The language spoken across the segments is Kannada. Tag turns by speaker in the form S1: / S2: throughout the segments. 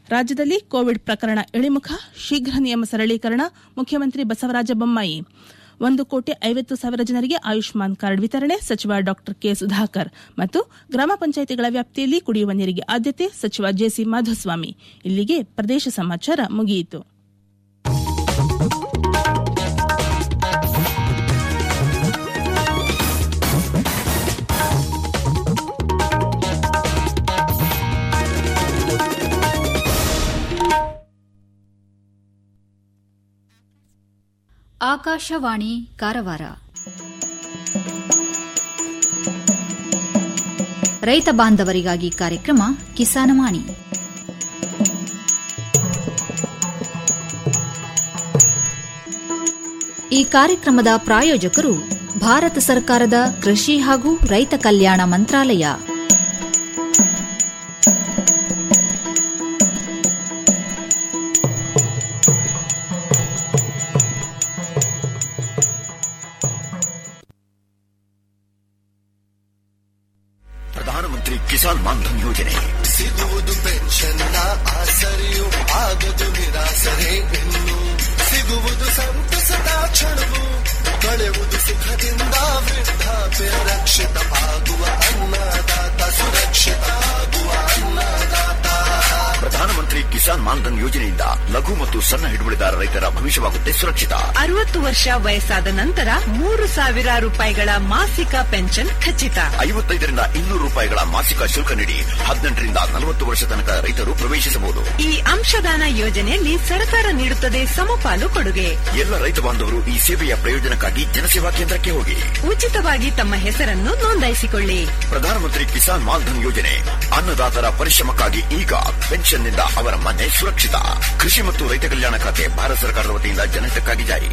S1: ರಾಜ್ಯದಲ್ಲಿ ಕೋವಿಡ್ ಪ್ರಕರಣ ಇಳಿಮುಖ ಶೀಘ್ರ ನಿಯಮ ಸರಳೀಕರಣ ಮುಖ್ಯಮಂತ್ರಿ ಬಸವರಾಜ ಬೊಮ್ಮಾಯಿ ಒಂದು ಕೋಟಿ ಐವತ್ತು ಸಾವಿರ ಜನರಿಗೆ ಆಯುಷ್ಮಾನ್ ಕಾರ್ಡ್ ವಿತರಣೆ ಸಚಿವ ಡಾ ಕೆ ಸುಧಾಕರ್ ಮತ್ತು ಗ್ರಾಮ ಪಂಚಾಯಿತಿಗಳ ವ್ಯಾಪ್ತಿಯಲ್ಲಿ ಕುಡಿಯುವ ನೀರಿಗೆ ಆದ್ಯತೆ ಸಚಿವ ಜೆಸಿ ಮಾಧುಸ್ವಾಮಿ ಇಲ್ಲಿಗೆ ಪ್ರದೇಶ ಸಮಾಚಾರ ಮುಗಿಯಿತು
S2: ಆಕಾಶವಾಣಿ ಕಾರವಾರ ರೈತ ಬಾಂಧವರಿಗಾಗಿ ಕಾರ್ಯಕ್ರಮ ಕಿಸಾನವಾಣಿ ಈ ಕಾರ್ಯಕ್ರಮದ ಪ್ರಾಯೋಜಕರು ಭಾರತ ಸರ್ಕಾರದ ಕೃಷಿ ಹಾಗೂ ರೈತ ಕಲ್ಯಾಣ ಮಂತ್ರಾಲಯ
S3: ಪ್ರಧಾನಮಂತ್ರಿ ಕಿಸಾನ್ ಮಾನ್ಧನ್ ಯೋಜನೆ
S4: ಸಿಗುವುದು ಪೆನ್ಷನ್ನ ಆಸರೆಯು ಆಗದು ನಿರಾಸರೆ ಇನ್ನು ಸಿಗುವುದು ಸಂತಸದ ಕ್ಷಣವು ಕಳೆಯುವುದು ಸುಖದಿಂದ ವೃದ್ಧಾಪ್ಯ ರಕ್ಷಿತ ಆಗುವ ಅನ್ನದಾತ ಸುರಕ್ಷಿತ ಆಗುವ ಅನ್ನದಾತ
S3: ಪ್ರಧಾನಮಂತ್ರಿ ಕಿಸಾನ್ ಮಾನ್ಧನ್ ಯೋಜನೆಯಿಂದ ಲಘು ಮತ್ತು ಸಣ್ಣ ಹಿಡುವಳಿದಾರ ರೈತರ ಭವಿಷ್ಯವಾಗುತ್ತೆ ಸುರಕ್ಷಿತ
S5: ಅರವತ್ತು ವರ್ಷ ವಯಸ್ಸಾದ ನಂತರ ಮೂರು ಸಾವಿರ ರೂಪಾಯಿಗಳ ಮಾಸಿಕ ಪೆನ್ಷನ್ ಖಚಿತ
S3: ಐವತ್ತೈದರಿಂದ ಇನ್ನೂರು ರೂಪಾಯಿಗಳ ಮಾಸಿಕ ಶುಲ್ಕ ನೀಡಿ ಹದಿನೆಂಟರಿಂದ ನಲವತ್ತು ವರ್ಷ ತನಕ ರೈತರು ಪ್ರವೇಶಿಸಬಹುದು
S5: ಈ ಅಂಶದಾನ ಯೋಜನೆಯಲ್ಲಿ ಸರ್ಕಾರ ನೀಡುತ್ತದೆ ಸಮಪಾಲು ಕೊಡುಗೆ
S3: ಎಲ್ಲ ರೈತ ಬಾಂಧವರು ಈ ಸೇವೆಯ ಪ್ರಯೋಜನಕ್ಕಾಗಿ ಜನಸೇವಾ ಕೇಂದ್ರಕ್ಕೆ ಹೋಗಿ
S5: ಉಚಿತವಾಗಿ ತಮ್ಮ ಹೆಸರನ್ನು ನೋಂದಾಯಿಸಿಕೊಳ್ಳಿ
S3: ಪ್ರಧಾನಮಂತ್ರಿ ಕಿಸಾನ್ ಮಾನ್ಧನ್ ಯೋಜನೆ ಅನ್ನದಾತರ ಪರಿಶ್ರಮಕ್ಕಾಗಿ ಈಗ ಪೆನ್ಷನ್ನಿಂದ ಅವರ ಮನೆ ಸುರಕ್ಷಿತ ಕೃಷಿ ಮತ್ತು ರೈತ ಕಲ್ಯಾಣ ಖಾತೆ ಭಾರತ ಸರ್ಕಾರದ ವತಿಯಿಂದ ಜನಹಿತಕ್ಕಾಗಿ ಜಾರಿ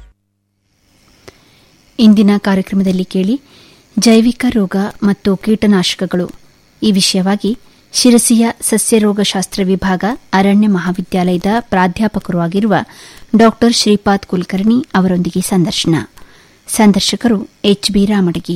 S6: ಇಂದಿನ ಕಾರ್ಯಕ್ರಮದಲ್ಲಿ ಕೇಳಿ ಜೈವಿಕ ರೋಗ ಮತ್ತು ಕೀಟನಾಶಕಗಳು ಈ ವಿಷಯವಾಗಿ ಶಿರಸಿಯ ಸಸ್ಯರೋಗಶಾಸ್ತ್ರ ವಿಭಾಗ ಅರಣ್ಯ ಮಹಾವಿದ್ಯಾಲಯದ ಪ್ರಾಧ್ಯಾಪಕರು ಆಗಿರುವ ಡಾ ಶ್ರೀಪಾದ್ ಕುಲಕರ್ಣಿ ಅವರೊಂದಿಗೆ ಸಂದರ್ಶನ ಸಂದರ್ಶಕರು ಎಚ್ ಬಿ ರಾಮಡಗಿ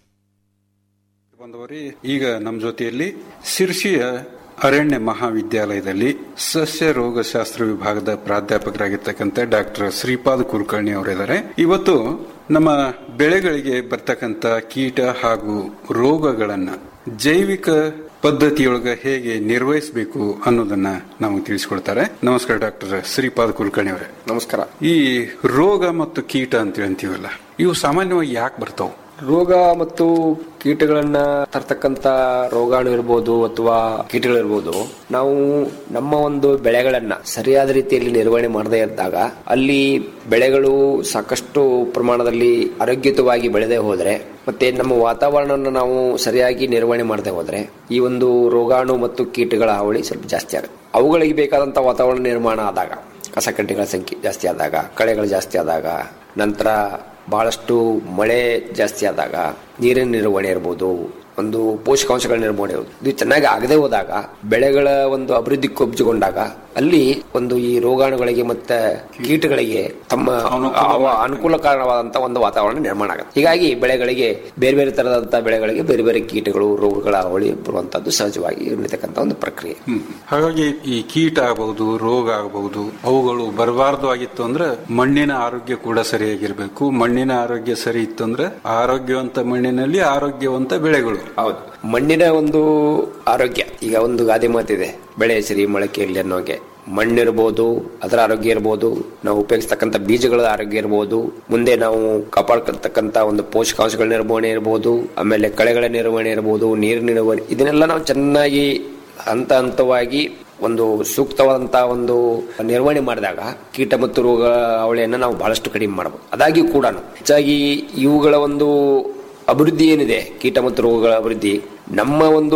S7: ಬಂದವರಿ ಈಗ ನಮ್ಮ ಜೊತೆಯಲ್ಲಿ ಶಿರ್ಷಿಯ ಅರಣ್ಯ ಮಹಾವಿದ್ಯಾಲಯದಲ್ಲಿ ಸಸ್ಯ ರೋಗಶಾಸ್ತ್ರ ವಿಭಾಗದ ಪ್ರಾಧ್ಯಾಪಕರಾಗಿರ್ತಕ್ಕಂಥ ಡಾಕ್ಟರ್ ಶ್ರೀಪಾದ್ ಕುಲಕರ್ಣಿ ಅವರಿದ್ದಾರೆ ಇವತ್ತು ನಮ್ಮ ಬೆಳೆಗಳಿಗೆ ಬರ್ತಕ್ಕಂಥ ಕೀಟ ಹಾಗೂ ರೋಗಗಳನ್ನ ಜೈವಿಕ ಪದ್ಧತಿಯೊಳಗ ಹೇಗೆ ನಿರ್ವಹಿಸಬೇಕು ಅನ್ನೋದನ್ನ ನಾವು ತಿಳಿಸಿಕೊಡ್ತಾರೆ ನಮಸ್ಕಾರ ಡಾಕ್ಟರ್ ಶ್ರೀಪಾದ್ ಕುಲಕರ್ಣಿ ಅವರೇ
S8: ನಮಸ್ಕಾರ
S7: ಈ ರೋಗ ಮತ್ತು ಕೀಟ ಅಂತ ಅಂತೀವಲ್ಲ ಇವು ಸಾಮಾನ್ಯವಾಗಿ ಯಾಕೆ ಬರ್ತಾವ
S8: ರೋಗ ಮತ್ತು ಕೀಟಗಳನ್ನ ತರ್ತಕ್ಕಂತ ರೋಗಾಣು ಇರ್ಬೋದು ಅಥವಾ ಕೀಟಗಳಿರ್ಬೋದು ನಾವು ನಮ್ಮ ಒಂದು ಬೆಳೆಗಳನ್ನ ಸರಿಯಾದ ರೀತಿಯಲ್ಲಿ ನಿರ್ವಹಣೆ ಮಾಡದೇ ಇದ್ದಾಗ ಅಲ್ಲಿ ಬೆಳೆಗಳು ಸಾಕಷ್ಟು ಪ್ರಮಾಣದಲ್ಲಿ ಆರೋಗ್ಯಯುತವಾಗಿ ಬೆಳೆದೇ ಹೋದ್ರೆ ಮತ್ತೆ ನಮ್ಮ ವಾತಾವರಣನ ನಾವು ಸರಿಯಾಗಿ ನಿರ್ವಹಣೆ ಮಾಡದೆ ಹೋದ್ರೆ ಈ ಒಂದು ರೋಗಾಣು ಮತ್ತು ಕೀಟಗಳ ಹಾವಳಿ ಸ್ವಲ್ಪ ಜಾಸ್ತಿ ಆಗುತ್ತೆ ಅವುಗಳಿಗೆ ಬೇಕಾದಂತ ವಾತಾವರಣ ನಿರ್ಮಾಣ ಆದಾಗ ಕಸಕಡ್ಡಿಗಳ ಸಂಖ್ಯೆ ಜಾಸ್ತಿ ಆದಾಗ ಕಳೆಗಳು ಜಾಸ್ತಿ ಆದಾಗ ನಂತರ ಬಹಳಷ್ಟು ಮಳೆ ಜಾಸ್ತಿ ಆದಾಗ ನೀರಿನ ನಿರ್ವಹಣೆ ಇರ್ಬೋದು ಒಂದು ಪೋಷಕಾಂಶಗಳ ನಿರ್ವಹಣೆ ಇರ್ಬೋದು ಇದು ಚೆನ್ನಾಗಿ ಆಗದೆ ಹೋದಾಗ ಬೆಳೆಗಳ ಒಂದು ಅಭಿವೃದ್ಧಿ ಕೊಬ್ಜುಗೊಂಡಾಗ ಅಲ್ಲಿ ಒಂದು ಈ ರೋಗಾಣುಗಳಿಗೆ ಮತ್ತೆ ಕೀಟಗಳಿಗೆ ತಮ್ಮ ಅವ ಅನುಕೂಲಕರವಾದಂತಹ ಒಂದು ವಾತಾವರಣ ನಿರ್ಮಾಣ ಆಗುತ್ತೆ ಹೀಗಾಗಿ ಬೆಳೆಗಳಿಗೆ ಬೇರೆ ಬೇರೆ ತರದಂತಹ ಬೆಳೆಗಳಿಗೆ ಬೇರೆ ಬೇರೆ ಕೀಟಗಳು ರೋಗಗಳ ಅವಳಿ ಬರುವಂತದ್ದು ಸಹಜವಾಗಿ ನಡೀತಕ್ಕಂಥ ಒಂದು ಪ್ರಕ್ರಿಯೆ
S7: ಹಾಗಾಗಿ ಈ ಕೀಟ ಆಗಬಹುದು ರೋಗ ಆಗಬಹುದು ಅವುಗಳು ಬರಬಾರ್ದು ಆಗಿತ್ತು ಅಂದ್ರೆ ಮಣ್ಣಿನ ಆರೋಗ್ಯ ಕೂಡ ಸರಿಯಾಗಿರ್ಬೇಕು ಮಣ್ಣಿನ ಆರೋಗ್ಯ ಸರಿ ಇತ್ತು ಅಂದ್ರೆ ಆರೋಗ್ಯವಂತ ಮಣ್ಣಿನಲ್ಲಿ ಆರೋಗ್ಯವಂತ ಬೆಳೆಗಳು
S8: ಹೌದು ಮಣ್ಣಿನ ಒಂದು ಆರೋಗ್ಯ ಈಗ ಒಂದು ಗಾದೆ ಮಾತಿದೆ ಬೆಳೆ ಸಿರಿ ಮೊಳಕೆ ಇರಲಿ ಅನ್ನೋಗೆ ಮಣ್ಣಿರ್ಬೋದು ಅದರ ಆರೋಗ್ಯ ಇರ್ಬೋದು ನಾವು ಉಪಯೋಗಿಸ್ತಕ್ಕಂಥ ಬೀಜಗಳ ಆರೋಗ್ಯ ಇರ್ಬೋದು ಮುಂದೆ ನಾವು ಕಾಪಾಡ್ಕೊಳ್ತಕ್ಕಂಥ ಒಂದು ಪೋಷಕಾಂಶಗಳ ನಿರ್ವಹಣೆ ಇರ್ಬೋದು ಆಮೇಲೆ ಕಳೆಗಳ ನಿರ್ವಹಣೆ ಇರ್ಬೋದು ನೀರಿನ ನಿರ್ವಹಣೆ ಇದನ್ನೆಲ್ಲ ನಾವು ಚೆನ್ನಾಗಿ ಹಂತ ಹಂತವಾಗಿ ಒಂದು ಸೂಕ್ತವಾದಂತಹ ಒಂದು ನಿರ್ವಹಣೆ ಮಾಡಿದಾಗ ಕೀಟ ಮತ್ತು ರೋಗ ಅವಳಿಯನ್ನ ನಾವು ಬಹಳಷ್ಟು ಕಡಿಮೆ ಮಾಡಬಹುದು ಅದಾಗಿಯೂ ಕೂಡ ಹೆಚ್ಚಾಗಿ ಇವುಗಳ ಒಂದು ಅಭಿವೃದ್ಧಿ ಏನಿದೆ ಕೀಟ ಮತ್ತು ರೋಗಗಳ ಅಭಿವೃದ್ಧಿ ನಮ್ಮ ಒಂದು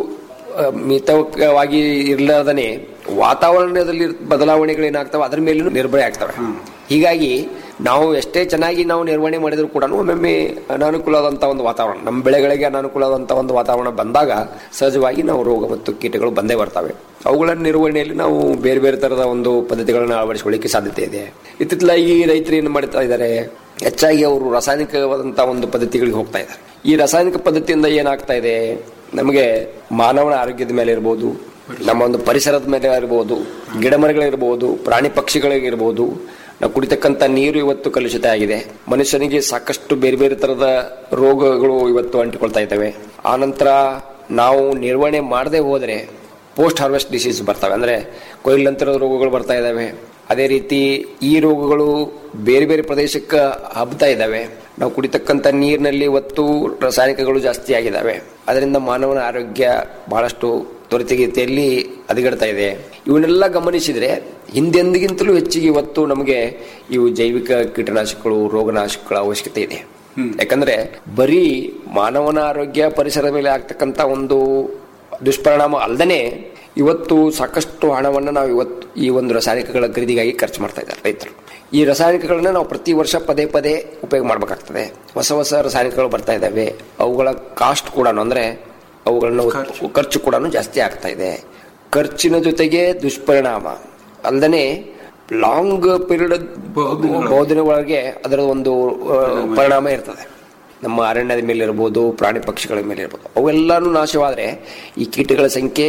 S8: ಆ, ಮಿತವಾಗಿ ಇರ್ಲಾರ್ದನೆ ವಾತಾವರಣದಲ್ಲಿ ಬದಲಾವಣೆಗಳೇನಾಗ್ತವೆ ಅದರ ಮೇಲೂ ನಿರ್ಭಯ ಆಗ್ತವೆ ಹೀಗಾಗಿ ನಾವು ಎಷ್ಟೇ ಚೆನ್ನಾಗಿ ನಾವು ನಿರ್ವಹಣೆ ಮಾಡಿದ್ರು ಕೂಡ ಒಮ್ಮೊಮ್ಮೆ ಅನಾನುಕೂಲವಾದಂತಹ ಒಂದು ವಾತಾವರಣ ನಮ್ಮ ಬೆಳೆಗಳಿಗೆ ಅನಾನುಕೂಲವಾದಂತಹ ಒಂದು ವಾತಾವರಣ ಬಂದಾಗ ಸಹಜವಾಗಿ ನಾವು ರೋಗ ಮತ್ತು ಕೀಟಗಳು ಬಂದೇ ಬರ್ತವೆ ಅವುಗಳ ನಿರ್ವಹಣೆಯಲ್ಲಿ ನಾವು ಬೇರೆ ಬೇರೆ ತರದ ಒಂದು ಪದ್ಧತಿಗಳನ್ನ ಅಳವಡಿಸಿಕೊಳ್ಳಿಕ್ಕೆ ಸಾಧ್ಯತೆ ಇದೆ ಇತ್ತಿತ್ತಲಾಗಿ ರೈತರು ಏನು ಮಾಡ್ತಾ ಇದ್ದಾರೆ ಹೆಚ್ಚಾಗಿ ಅವರು ರಾಸಾಯನಿಕವಾದಂತಹ ಒಂದು ಪದ್ಧತಿಗಳಿಗೆ ಹೋಗ್ತಾ ಇದ್ದಾರೆ ಈ ರಾಸಾಯನಿಕ ಪದ್ಧತಿಯಿಂದ ಏನಾಗ್ತಾ ಇದೆ ನಮಗೆ ಮಾನವನ ಆರೋಗ್ಯದ ಮೇಲೆ ಇರ್ಬೋದು ನಮ್ಮ ಒಂದು ಪರಿಸರದ ಮೇಲೆ ಇರಬಹುದು ಗಿಡ ಮರಗಳಿರ್ಬೋದು ಪ್ರಾಣಿ ಪಕ್ಷಿಗಳಿಗಿರ್ಬೋದು ನಾವು ಕುಡಿತಕ್ಕಂತ ನೀರು ಇವತ್ತು ಕಲುಷಿತ ಆಗಿದೆ ಮನುಷ್ಯನಿಗೆ ಸಾಕಷ್ಟು ಬೇರೆ ಬೇರೆ ತರದ ರೋಗಗಳು ಇವತ್ತು ಅಂಟಿಕೊಳ್ತಾ ಇದ್ದಾವೆ ಆನಂತರ ನಾವು ನಿರ್ವಹಣೆ ಮಾಡದೆ ಹೋದ್ರೆ ಪೋಸ್ಟ್ ಹಾರ್ವೆಸ್ಟ್ ಡಿಸೀಸ್ ಬರ್ತವೆ ಅಂದ್ರೆ ಕೊಯ್ಲು ನಂತರದ ರೋಗಗಳು ಬರ್ತಾ ಇದ್ದಾವೆ ಅದೇ ರೀತಿ ಈ ರೋಗಗಳು ಬೇರೆ ಬೇರೆ ಪ್ರದೇಶಕ್ಕೆ ಹಬ್ತಾ ಇದ್ದಾವೆ ನಾವು ಕುಡಿತಕ್ಕಂತ ನೀರಿನಲ್ಲಿ ಇವತ್ತು ರಾಸಾಯನಿಕಗಳು ಜಾಸ್ತಿ ಆಗಿದ್ದಾವೆ ಅದರಿಂದ ಮಾನವನ ಆರೋಗ್ಯ ಬಹಳಷ್ಟು ತ್ವರಿತಗತಿಯಲ್ಲಿ ಹದಗೆಡ್ತಾ ಇದೆ ಇವನ್ನೆಲ್ಲ ಗಮನಿಸಿದ್ರೆ ಹಿಂದೆಂದಿಗಿಂತಲೂ ಹೆಚ್ಚಿಗೆ ಇವತ್ತು ನಮಗೆ ಇವು ಜೈವಿಕ ಕೀಟನಾಶಕಗಳು ರೋಗನಾಶಕಗಳ ಅವಶ್ಯಕತೆ ಇದೆ ಯಾಕಂದ್ರೆ ಬರೀ ಮಾನವನ ಆರೋಗ್ಯ ಪರಿಸರದ ಮೇಲೆ ಆಗ್ತಕ್ಕಂತ ಒಂದು ದುಷ್ಪರಿಣಾಮ ಅಲ್ಲದೆ ಇವತ್ತು ಸಾಕಷ್ಟು ಹಣವನ್ನು ನಾವು ಇವತ್ತು ಈ ಒಂದು ರಾಸಾಯನಿಕಗಳ ಖರೀದಿಗಾಗಿ ಖರ್ಚು ಮಾಡ್ತಾ ಇದ್ದಾರೆ ರೈತರು ಈ ರಾಸಾಯನಿಕಗಳನ್ನ ನಾವು ಪ್ರತಿ ವರ್ಷ ಪದೇ ಪದೇ ಉಪಯೋಗ ಮಾಡಬೇಕಾಗ್ತದೆ ಹೊಸ ಹೊಸ ರಾಸಾಯನಿಕಗಳು ಬರ್ತಾ ಇದ್ದಾವೆ ಅವುಗಳ ಕಾಸ್ಟ್ ಕೂಡ ಅಂದ್ರೆ ಅವುಗಳನ್ನ ಉತ್- ಖರ್ಚು ಕೂಡ ಜಾಸ್ತಿ ಆಗ್ತಾ ಇದೆ ಖರ್ಚಿನ ಜೊತೆಗೆ ದುಷ್ಪರಿಣಾಮ ಅಲ್ಲದೆ ಲಾಂಗ್ ಪೀರಿಯಡ್ ಬಹುದಿನ ಒಳಗೆ ಅದರ ಒಂದು ಆ, ಪರಿಣಾಮ ಇರ್ತದೆ ನಮ್ಮ ಅರಣ್ಯದ ಮೇಲೆ ಇರ್ಬೋದು ಪ್ರಾಣಿ ಪಕ್ಷಿಗಳ ಮೇಲೆ ಇರ್ಬೋದು ಅವೆಲ್ಲಾನು ನಾಶವಾದ್ರೆ ಈ ಕೀಟಗಳ ಸಂಖ್ಯೆ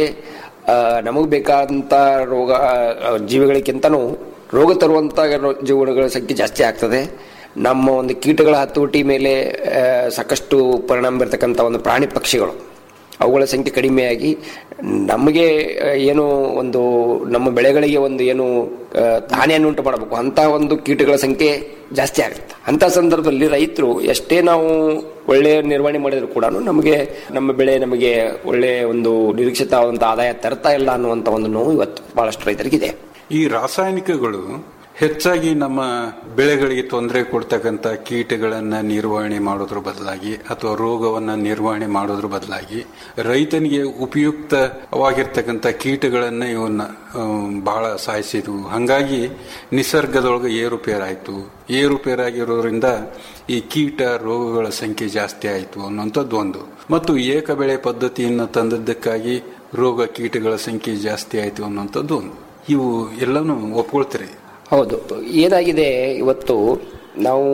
S8: ನಮಗೆ ಬೇಕಾದಂತ ರೋಗ ಆ, ಜೀವಿಗಳಿಗಿಂತನೂ ರೋಗ ತರುವಂತ ರೋ- ಜೀವನಗಳ ಸಂಖ್ಯೆ ಜಾಸ್ತಿ ಆಗ್ತದೆ ನಮ್ಮ ಒಂದು ಕೀಟಗಳ ಹತೋಟಿ ಮೇಲೆ ಆ, ಸಾಕಷ್ಟು ಪರಿಣಾಮ ಬೀರ್ತಕ್ಕಂಥ ಒಂದು ಪ್ರಾಣಿ ಪಕ್ಷಿಗಳು ಅವುಗಳ ಸಂಖ್ಯೆ ಕಡಿಮೆಯಾಗಿ ನಮಗೆ ಆ, ಏನು ಒಂದು ನಮ್ಮ ಬೆಳೆಗಳಿಗೆ ಒಂದು ಏನು ಆ, ಹಾನಿಯನ್ನು ಉಂಟು ಮಾಡಬೇಕು ಅಂತ ಒಂದು ಕೀಟಗಳ ಸಂಖ್ಯೆ ಜಾಸ್ತಿ ಆಗುತ್ತೆ ಅಂತ ಸಂದರ್ಭದಲ್ಲಿ ರೈತರು ಎಷ್ಟೇ ನಾವು ಒಳ್ಳೆಯ ನಿರ್ವಹಣೆ ಮಾಡಿದ್ರು ಕೂಡ ನಮಗೆ ನಮ್ಮ ಬೆಳೆ ನಮಗೆ ಒಳ್ಳೆಯ ಒಂದು ನಿರೀಕ್ಷಿತವಾದಂತಹ ಆದಾಯ ತರ್ತಾ ಇಲ್ಲ ಅನ್ನುವಂತ ಒಂದು ನೋವು ಇವತ್ತು ಬಹಳಷ್ಟು ರೈತರಿಗಿದೆ
S7: ಈ ರಾಸಾಯನಿಕಗಳು ಹೆಚ್ಚಾಗಿ ನಮ್ಮ ಬೆಳೆಗಳಿಗೆ ತೊಂದರೆ ಕೊಡ್ತಕ್ಕಂಥ ಕೀಟಗಳನ್ನ ನಿರ್ವಹಣೆ ಮಾಡೋದ್ರ ಬದಲಾಗಿ ಅಥವಾ ರೋಗವನ್ನ ನಿರ್ವಹಣೆ ಮಾಡೋದ್ರ ಬದಲಾಗಿ ರೈತನಿಗೆ ಉಪಯುಕ್ತವಾಗಿರ್ತಕ್ಕಂಥ ಕೀಟಗಳನ್ನ ಇವನ್ನ ಆಮ್, ಬಹಳ ಸಾಯಿಸಿದ್ವು ಹಂಗಾಗಿ ನಿಸರ್ಗದೊಳಗೆ ಏರುಪೇರಾಯ್ತು ಏರುಪೇರಾಗಿರೋದ್ರಿಂದ ಈ ಕೀಟ ರೋಗಗಳ ಸಂಖ್ಯೆ ಜಾಸ್ತಿ ಆಯಿತು ಅನ್ನುವಂಥದ್ದು ಒಂದು ಮತ್ತು ಏಕ ಬೆಳೆ ಪದ್ಧತಿಯನ್ನು ತಂದದ್ದಕ್ಕಾಗಿ ರೋಗ ಕೀಟಗಳ ಸಂಖ್ಯೆ ಜಾಸ್ತಿ ಆಯಿತು ಅನ್ನುವಂಥದ್ದು ಒಂದು ಇವು ಎಲ್ಲನೂ ಒಪ್ಕೊಳ್ತೀರಿ
S8: ಹೌದು ಏನಾಗಿದೆ ಇವತ್ತು ನಾವು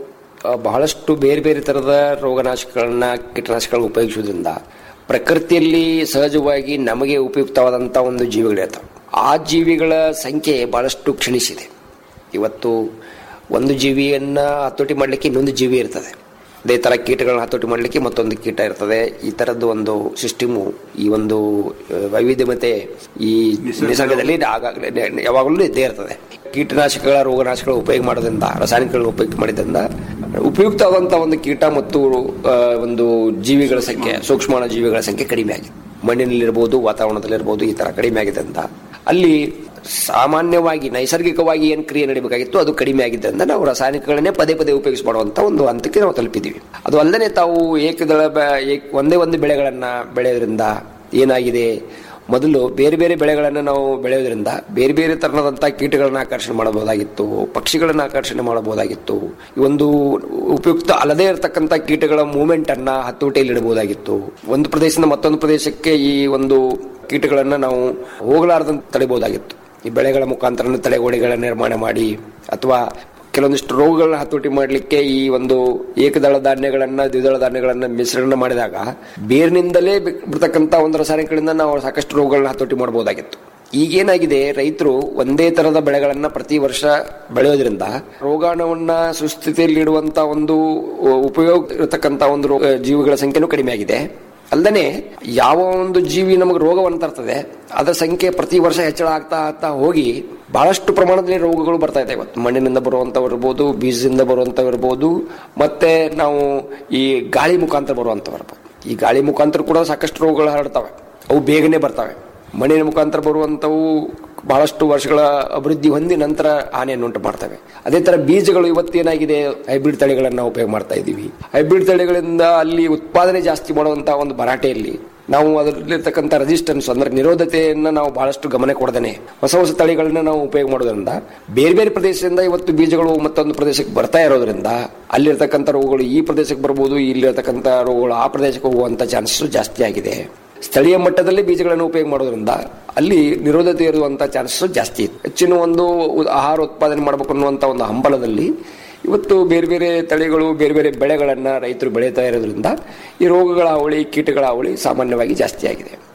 S8: ಆ, ಬಹಳಷ್ಟು ಬೇರೆ ಬೇರೆ ತರದ ರೋಗನಾಶಕಗಳನ್ನ ಕೀಟನಾಶಕಗಳನ್ನ ಉಪಯೋಗಿಸುವುದರಿಂದ ಪ್ರಕೃತಿಯಲ್ಲಿ ಸಹಜವಾಗಿ ನಮಗೆ ಉಪಯುಕ್ತವಾದಂಥ ಒಂದು ಜೀವಿಗಳಿರ್ತವೆ ಆ ಜೀವಿಗಳ ಸಂಖ್ಯೆ ಬಹಳಷ್ಟು ಕ್ಷೀಣಿಸಿದೆ ಇವತ್ತು ಒಂದು ಜೀವಿಯನ್ನ ಹತೋಟಿ ಮಾಡಲಿಕ್ಕೆ ಇನ್ನೊಂದು ಜೀವಿ ಇರ್ತದೆ ಅದೇ ತರ ಕೀಟಗಳನ್ನ ಹತೋಟಿ ಮಾಡಲಿಕ್ಕೆ ಮತ್ತೊಂದು ಕೀಟ ಇರ್ತದೆ ಈ ತರದ್ದು ಒಂದು ಸಿಸ್ಟಮು ಈ ಒಂದು ಆ, ವೈವಿಧ್ಯಮತೆ ಈ ನಿಸರ್ಗದಲ್ಲಿ ಆಗಾಗಲೇ ಯಾವಾಗಲೂ ಇದ್ದೇ ಇರ್ತದೆ ಕೀಟನಾಶಕಗಳ ರೋಗನಾಶಕಗಳ ಉಪಯೋಗ ಮಾಡೋದ್ರಿಂದ ರಾಸಾಯನಿಕಗಳ ಉಪಯೋಗ ಮಾಡಿದ್ರಿಂದ ಉಪಯುಕ್ತವಾದಂತಹ ಒಂದು ಕೀಟ ಮತ್ತು ಆ, ಒಂದು ಜೀವಿಗಳ ಸಂಖ್ಯೆ ಸೂಕ್ಷ್ಮಾಣು ಜೀವಿಗಳ ಸಂಖ್ಯೆ ಕಡಿಮೆ ಆಗಿದೆ ಮಣ್ಣಿನಲ್ಲಿರ್ಬೋದು ವಾತಾವರಣದಲ್ಲಿರ್ಬೋದು ಈ ತರ ಕಡಿಮೆ ಆಗಿದೆ ಅಂತ ಅಲ್ಲಿ ಸಾಮಾನ್ಯವಾಗಿ ನೈಸರ್ಗಿಕವಾಗಿ ಏನು ಕ್ರಿಯೆ ನಡೀಬೇಕಾಗಿತ್ತು ಅದು ಕಡಿಮೆ ಆಗಿದ್ದರಿಂದ ನಾವು ರಾಸಾಯನಿಕಗಳನ್ನೇ ಪದೇ ಪದೇ ಉಪಯೋಗಿಸಿ ಮಾಡುವಂತ ಒಂದು ಹಂತಕ್ಕೆ ನಾವು ತಲುಪಿದ್ದೀವಿ ಅದು ಅಲ್ಲದೆ ತಾವು ಏಕದಳ ಬೆ- ಏಕ್- ಒಂದೇ ಒಂದು ಬೆಳೆಗಳನ್ನ ಬೆಳೆಯೋದ್ರಿಂದ ಏನಾಗಿದೆ ಮೊದಲು ಬೇರೆ ಬೇರೆ ಬೆಳೆಗಳನ್ನು ನಾವು ಬೆಳೆಯೋದ್ರಿಂದ ಬೇರೆ ಬೇರೆ ತರನಾದಂತಹ ಕೀಟಗಳನ್ನ ಆಕರ್ಷಣೆ ಮಾಡಬಹುದಾಗಿತ್ತು ಪಕ್ಷಿಗಳನ್ನ ಆಕರ್ಷಣೆ ಮಾಡಬಹುದಾಗಿತ್ತು ಈ ಒಂದು ಉಪಯುಕ್ತ ಅಲ್ಲದೇ ಇರತಕ್ಕಂತ ಕೀಟಗಳ ಮೂವ್ಮೆಂಟ್ ಅನ್ನ ಹತೋಟಿಯಲ್ಲಿ ಇಡಬಹುದಾಗಿತ್ತು ಒಂದು ಪ್ರದೇಶದಿಂದ ಮತ್ತೊಂದು ಪ್ರದೇಶಕ್ಕೆ ಈ ಒಂದು ಕೀಟಗಳನ್ನ ನಾವು ಹೋಗಲಾರದಂತೆ ತಡೆಯಬಹುದಾಗಿತ್ತು ಈ ಬೆಳೆಗಳ ಮುಖಾಂತರ ತಡೆಗೋಡೆಗಳ ನಿರ್ಮಾಣ ಮಾಡಿ ಅಥವಾ ಕೆಲವೊಂದಿಷ್ಟು ರೋಗಗಳನ್ನ ಹತೋಟಿ ಮಾಡಲಿಕ್ಕೆ ಈ ಒಂದು ಏಕದಳ ಧಾನ್ಯಗಳನ್ನ ದ್ವಿದಳ ಧಾನ್ಯಗಳನ್ನ ಮಿಶ್ರಣ ಮಾಡಿದಾಗ ಬೇರಿನಿಂದಲೇ ಬಿ- ಬಿಡ್ತಕ್ಕಂತ ಒಂದು ರಾಸಾಯನಿಕಗಳಿಂದ ನಾವು ಸಾಕಷ್ಟು ರೋಗಗಳನ್ನ ಹತೋಟಿ ಮಾಡಬಹುದಾಗಿತ್ತು ಈಗೇನಾಗಿದೆ ರೈತರು ಒಂದೇ ತರದ ಬೆಳೆಗಳನ್ನ ಪ್ರತಿ ವರ್ಷ ಬೆಳೆಯೋದ್ರಿಂದ ರೋಗಾಣುವನ್ನ ಸುಸ್ಥಿತಿಯಲ್ಲಿ ಇಡುವಂತ ಒಂದು ಉಪಯೋಗ ಇರತಕ್ಕಂತ ಒಂದು ರೋಗ- ಜೀವಿಗಳ ಸಂಖ್ಯೆನೂ ಕಡಿಮೆ ಆಗಿದೆ ಅಲ್ಲದೆ ಯಾವ ಒಂದು ಜೀವಿ ನಮಗೆ ರೋಗವನ್ನು ತರ್ತದೆ ಅದರ ಸಂಖ್ಯೆ ಪ್ರತಿ ವರ್ಷ ಹೆಚ್ಚಳ ಆಗ್ತಾ ಆಗ್ತಾ ಹೋಗಿ ಬಹಳಷ್ಟು ಪ್ರಮಾಣದಲ್ಲಿ ರೋಗಗಳು ಬರ್ತಾ ಇದೆ ಇವತ್ತು ಮಣ್ಣಿನಿಂದ ಬರುವಂತವು ಇರ್ಬೋದು ಬೀಜದಿಂದ ಬರುವಂತವು ಇರ್ಬೋದು ಮತ್ತೆ ನಾವು ಈ ಗಾಳಿ ಮುಖಾಂತರ ಬರುವಂತವು ಇರ್ಬೋದು ಈ ಗಾಳಿ ಮುಖಾಂತರ ಕೂಡ ಸಾಕಷ್ಟು ರೋಗಗಳು ಹರಡ್ತವೆ ಅವು ಬೇಗನೆ ಬರ್ತವೆ ಮಣ್ಣಿನ ಮುಖಾಂತರ ಬರುವಂತವು ಬಹಳಷ್ಟು ವರ್ಷಗಳ ಅಭಿವೃದ್ಧಿ ಹೊಂದಿ ನಂತರ ಹಾನಿಯನ್ನು ಉಂಟು ಮಾಡ್ತವೆ ಅದೇ ತರ ಬೀಜಗಳು ಇವತ್ತೇನಾಗಿದೆ ಹೈಬ್ರಿಡ್ ತಳಿಗಳನ್ನ ನಾವು ಉಪಯೋಗ ಮಾಡ್ತಾ ಇದ್ದೀವಿ ಹೈಬ್ರಿಡ್ ತಳಿಗಳಿಂದ ಅಲ್ಲಿ ಉತ್ಪಾದನೆ ಜಾಸ್ತಿ ಮಾಡುವಂತಹ ಒಂದು ಭರಾಟೆಯಲ್ಲಿ ನಾವು ಅದರಲ್ಲಿರ್ತಕ್ಕಂಥ ರೆಸಿಸ್ಟೆನ್ಸ್ ಅಂದ್ರೆ ನಿರೋಧತೆಯನ್ನ ನಾವು ಬಹಳಷ್ಟು ಗಮನ ಕೊಡದೇನೆ ಹೊಸ ಹೊಸ ತಳಿಗಳನ್ನ ನಾವು ಉಪಯೋಗ ಮಾಡೋದ್ರಿಂದ ಬೇರೆ ಬೇರೆ ಪ್ರದೇಶದಿಂದ ಇವತ್ತು ಬೀಜಗಳು ಮತ್ತೊಂದು ಪ್ರದೇಶಕ್ಕೆ ಬರ್ತಾ ಇರೋದ್ರಿಂದ ಅಲ್ಲಿರ್ತಕ್ಕಂಥ ರೋಗಗಳು ಈ ಪ್ರದೇಶಕ್ಕೆ ಬರ್ಬೋದು ಇಲ್ಲಿರ್ತಕ್ಕಂಥ ರೋಗಗಳು ಆ ಪ್ರದೇಶಕ್ಕೆ ಹೋಗುವಂತ ಚಾನ್ಸಸ್ ಜಾಸ್ತಿ ಆಗಿದೆ ಸ್ಥಳೀಯ ಮಟ್ಟದಲ್ಲಿ ಬೀಜಗಳನ್ನು ಉಪಯೋಗ ಮಾಡೋದ್ರಿಂದ ಅಲ್ಲಿ ನಿರೋಧತೆ ಇರುವಂತ ಚಾನ್ಸಸ್ ಜಾಸ್ತಿ ಇದೆ ಹೆಚ್ಚಿನ ಒಂದು ಉ- ಆಹಾರ ಉತ್ಪಾದನೆ ಮಾಡಬೇಕು ಅನ್ನುವಂತ ಒಂದು ಹಂಬಲದಲ್ಲಿ ಇವತ್ತು ಬೇರೆ ಬೇರೆ ತಳಿಗಳು ಬೇರೆ ಬೇರೆ ಬೆಳೆಗಳನ್ನ ರೈತರು ಬೆಳೀತಾ ಇರೋದ್ರಿಂದ ಈ ರೋಗಗಳ ಹಾವಳಿ ಕೀಟಗಳ ಹಾವಳಿ ಸಾಮಾನ್ಯವಾಗಿ ಜಾಸ್ತಿ ಆಗಿದೆ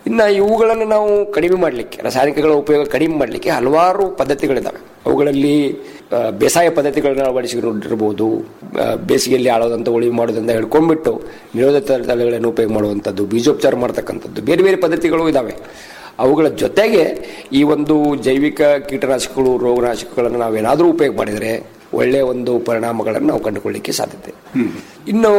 S8: ಇನ್ನು ಇವುಗಳನ್ನು ನಾವು ಕಡಿಮೆ ಮಾಡಲಿಕ್ಕೆ ರಾಸಾಯನಿಕಗಳ ಉಪಯೋಗ ಕಡಿಮೆ ಮಾಡಲಿಕ್ಕೆ ಹಲವಾರು ಪದ್ಧತಿಗಳಿದ್ದಾವೆ ಅವುಗಳಲ್ಲಿ ಆ, ಬೇಸಾಯ ಪದ್ಧತಿಗಳನ್ನ ಅಳವಡಿಸಿಕೊಂಡಿರ್ಬೋದು ಆ, ಬೇಸಿಗೆಯಲ್ಲಿ ಆಳೋದಂತ ಉಳಿವು ಮಾಡೋದ್ರಿಂದ ಹಿಡ್ಕೊಂಡ್ಬಿಟ್ಟು ನಿರೋಧಕ ತಳಿಗಳನ್ನು ಉಪಯೋಗ ಮಾಡುವಂಥದ್ದು ಬೀಜೋಪಚಾರ ಮಾಡ್ತಕ್ಕಂಥದ್ದು ಬೇರೆ ಬೇರೆ ಪದ್ಧತಿಗಳು ಇದ್ದಾವೆ ಅವುಗಳ ಜೊತೆಗೆ ಈ ಒಂದು ಜೈವಿಕ ಕೀಟನಾಶಕಗಳು ರೋಗನಾಶಕಗಳನ್ನು ನಾವೇನಾದರೂ ಉಪಯೋಗ ಮಾಡಿದರೆ ಒಳ್ಳೆಯ ಒಂದು ಪರಿಣಾಮಗಳನ್ನು ನಾವು ಕಂಡುಕೊಳ್ಳಿಕ್ಕೆ ಸಾಧ್ಯತೆ ಇನ್ನು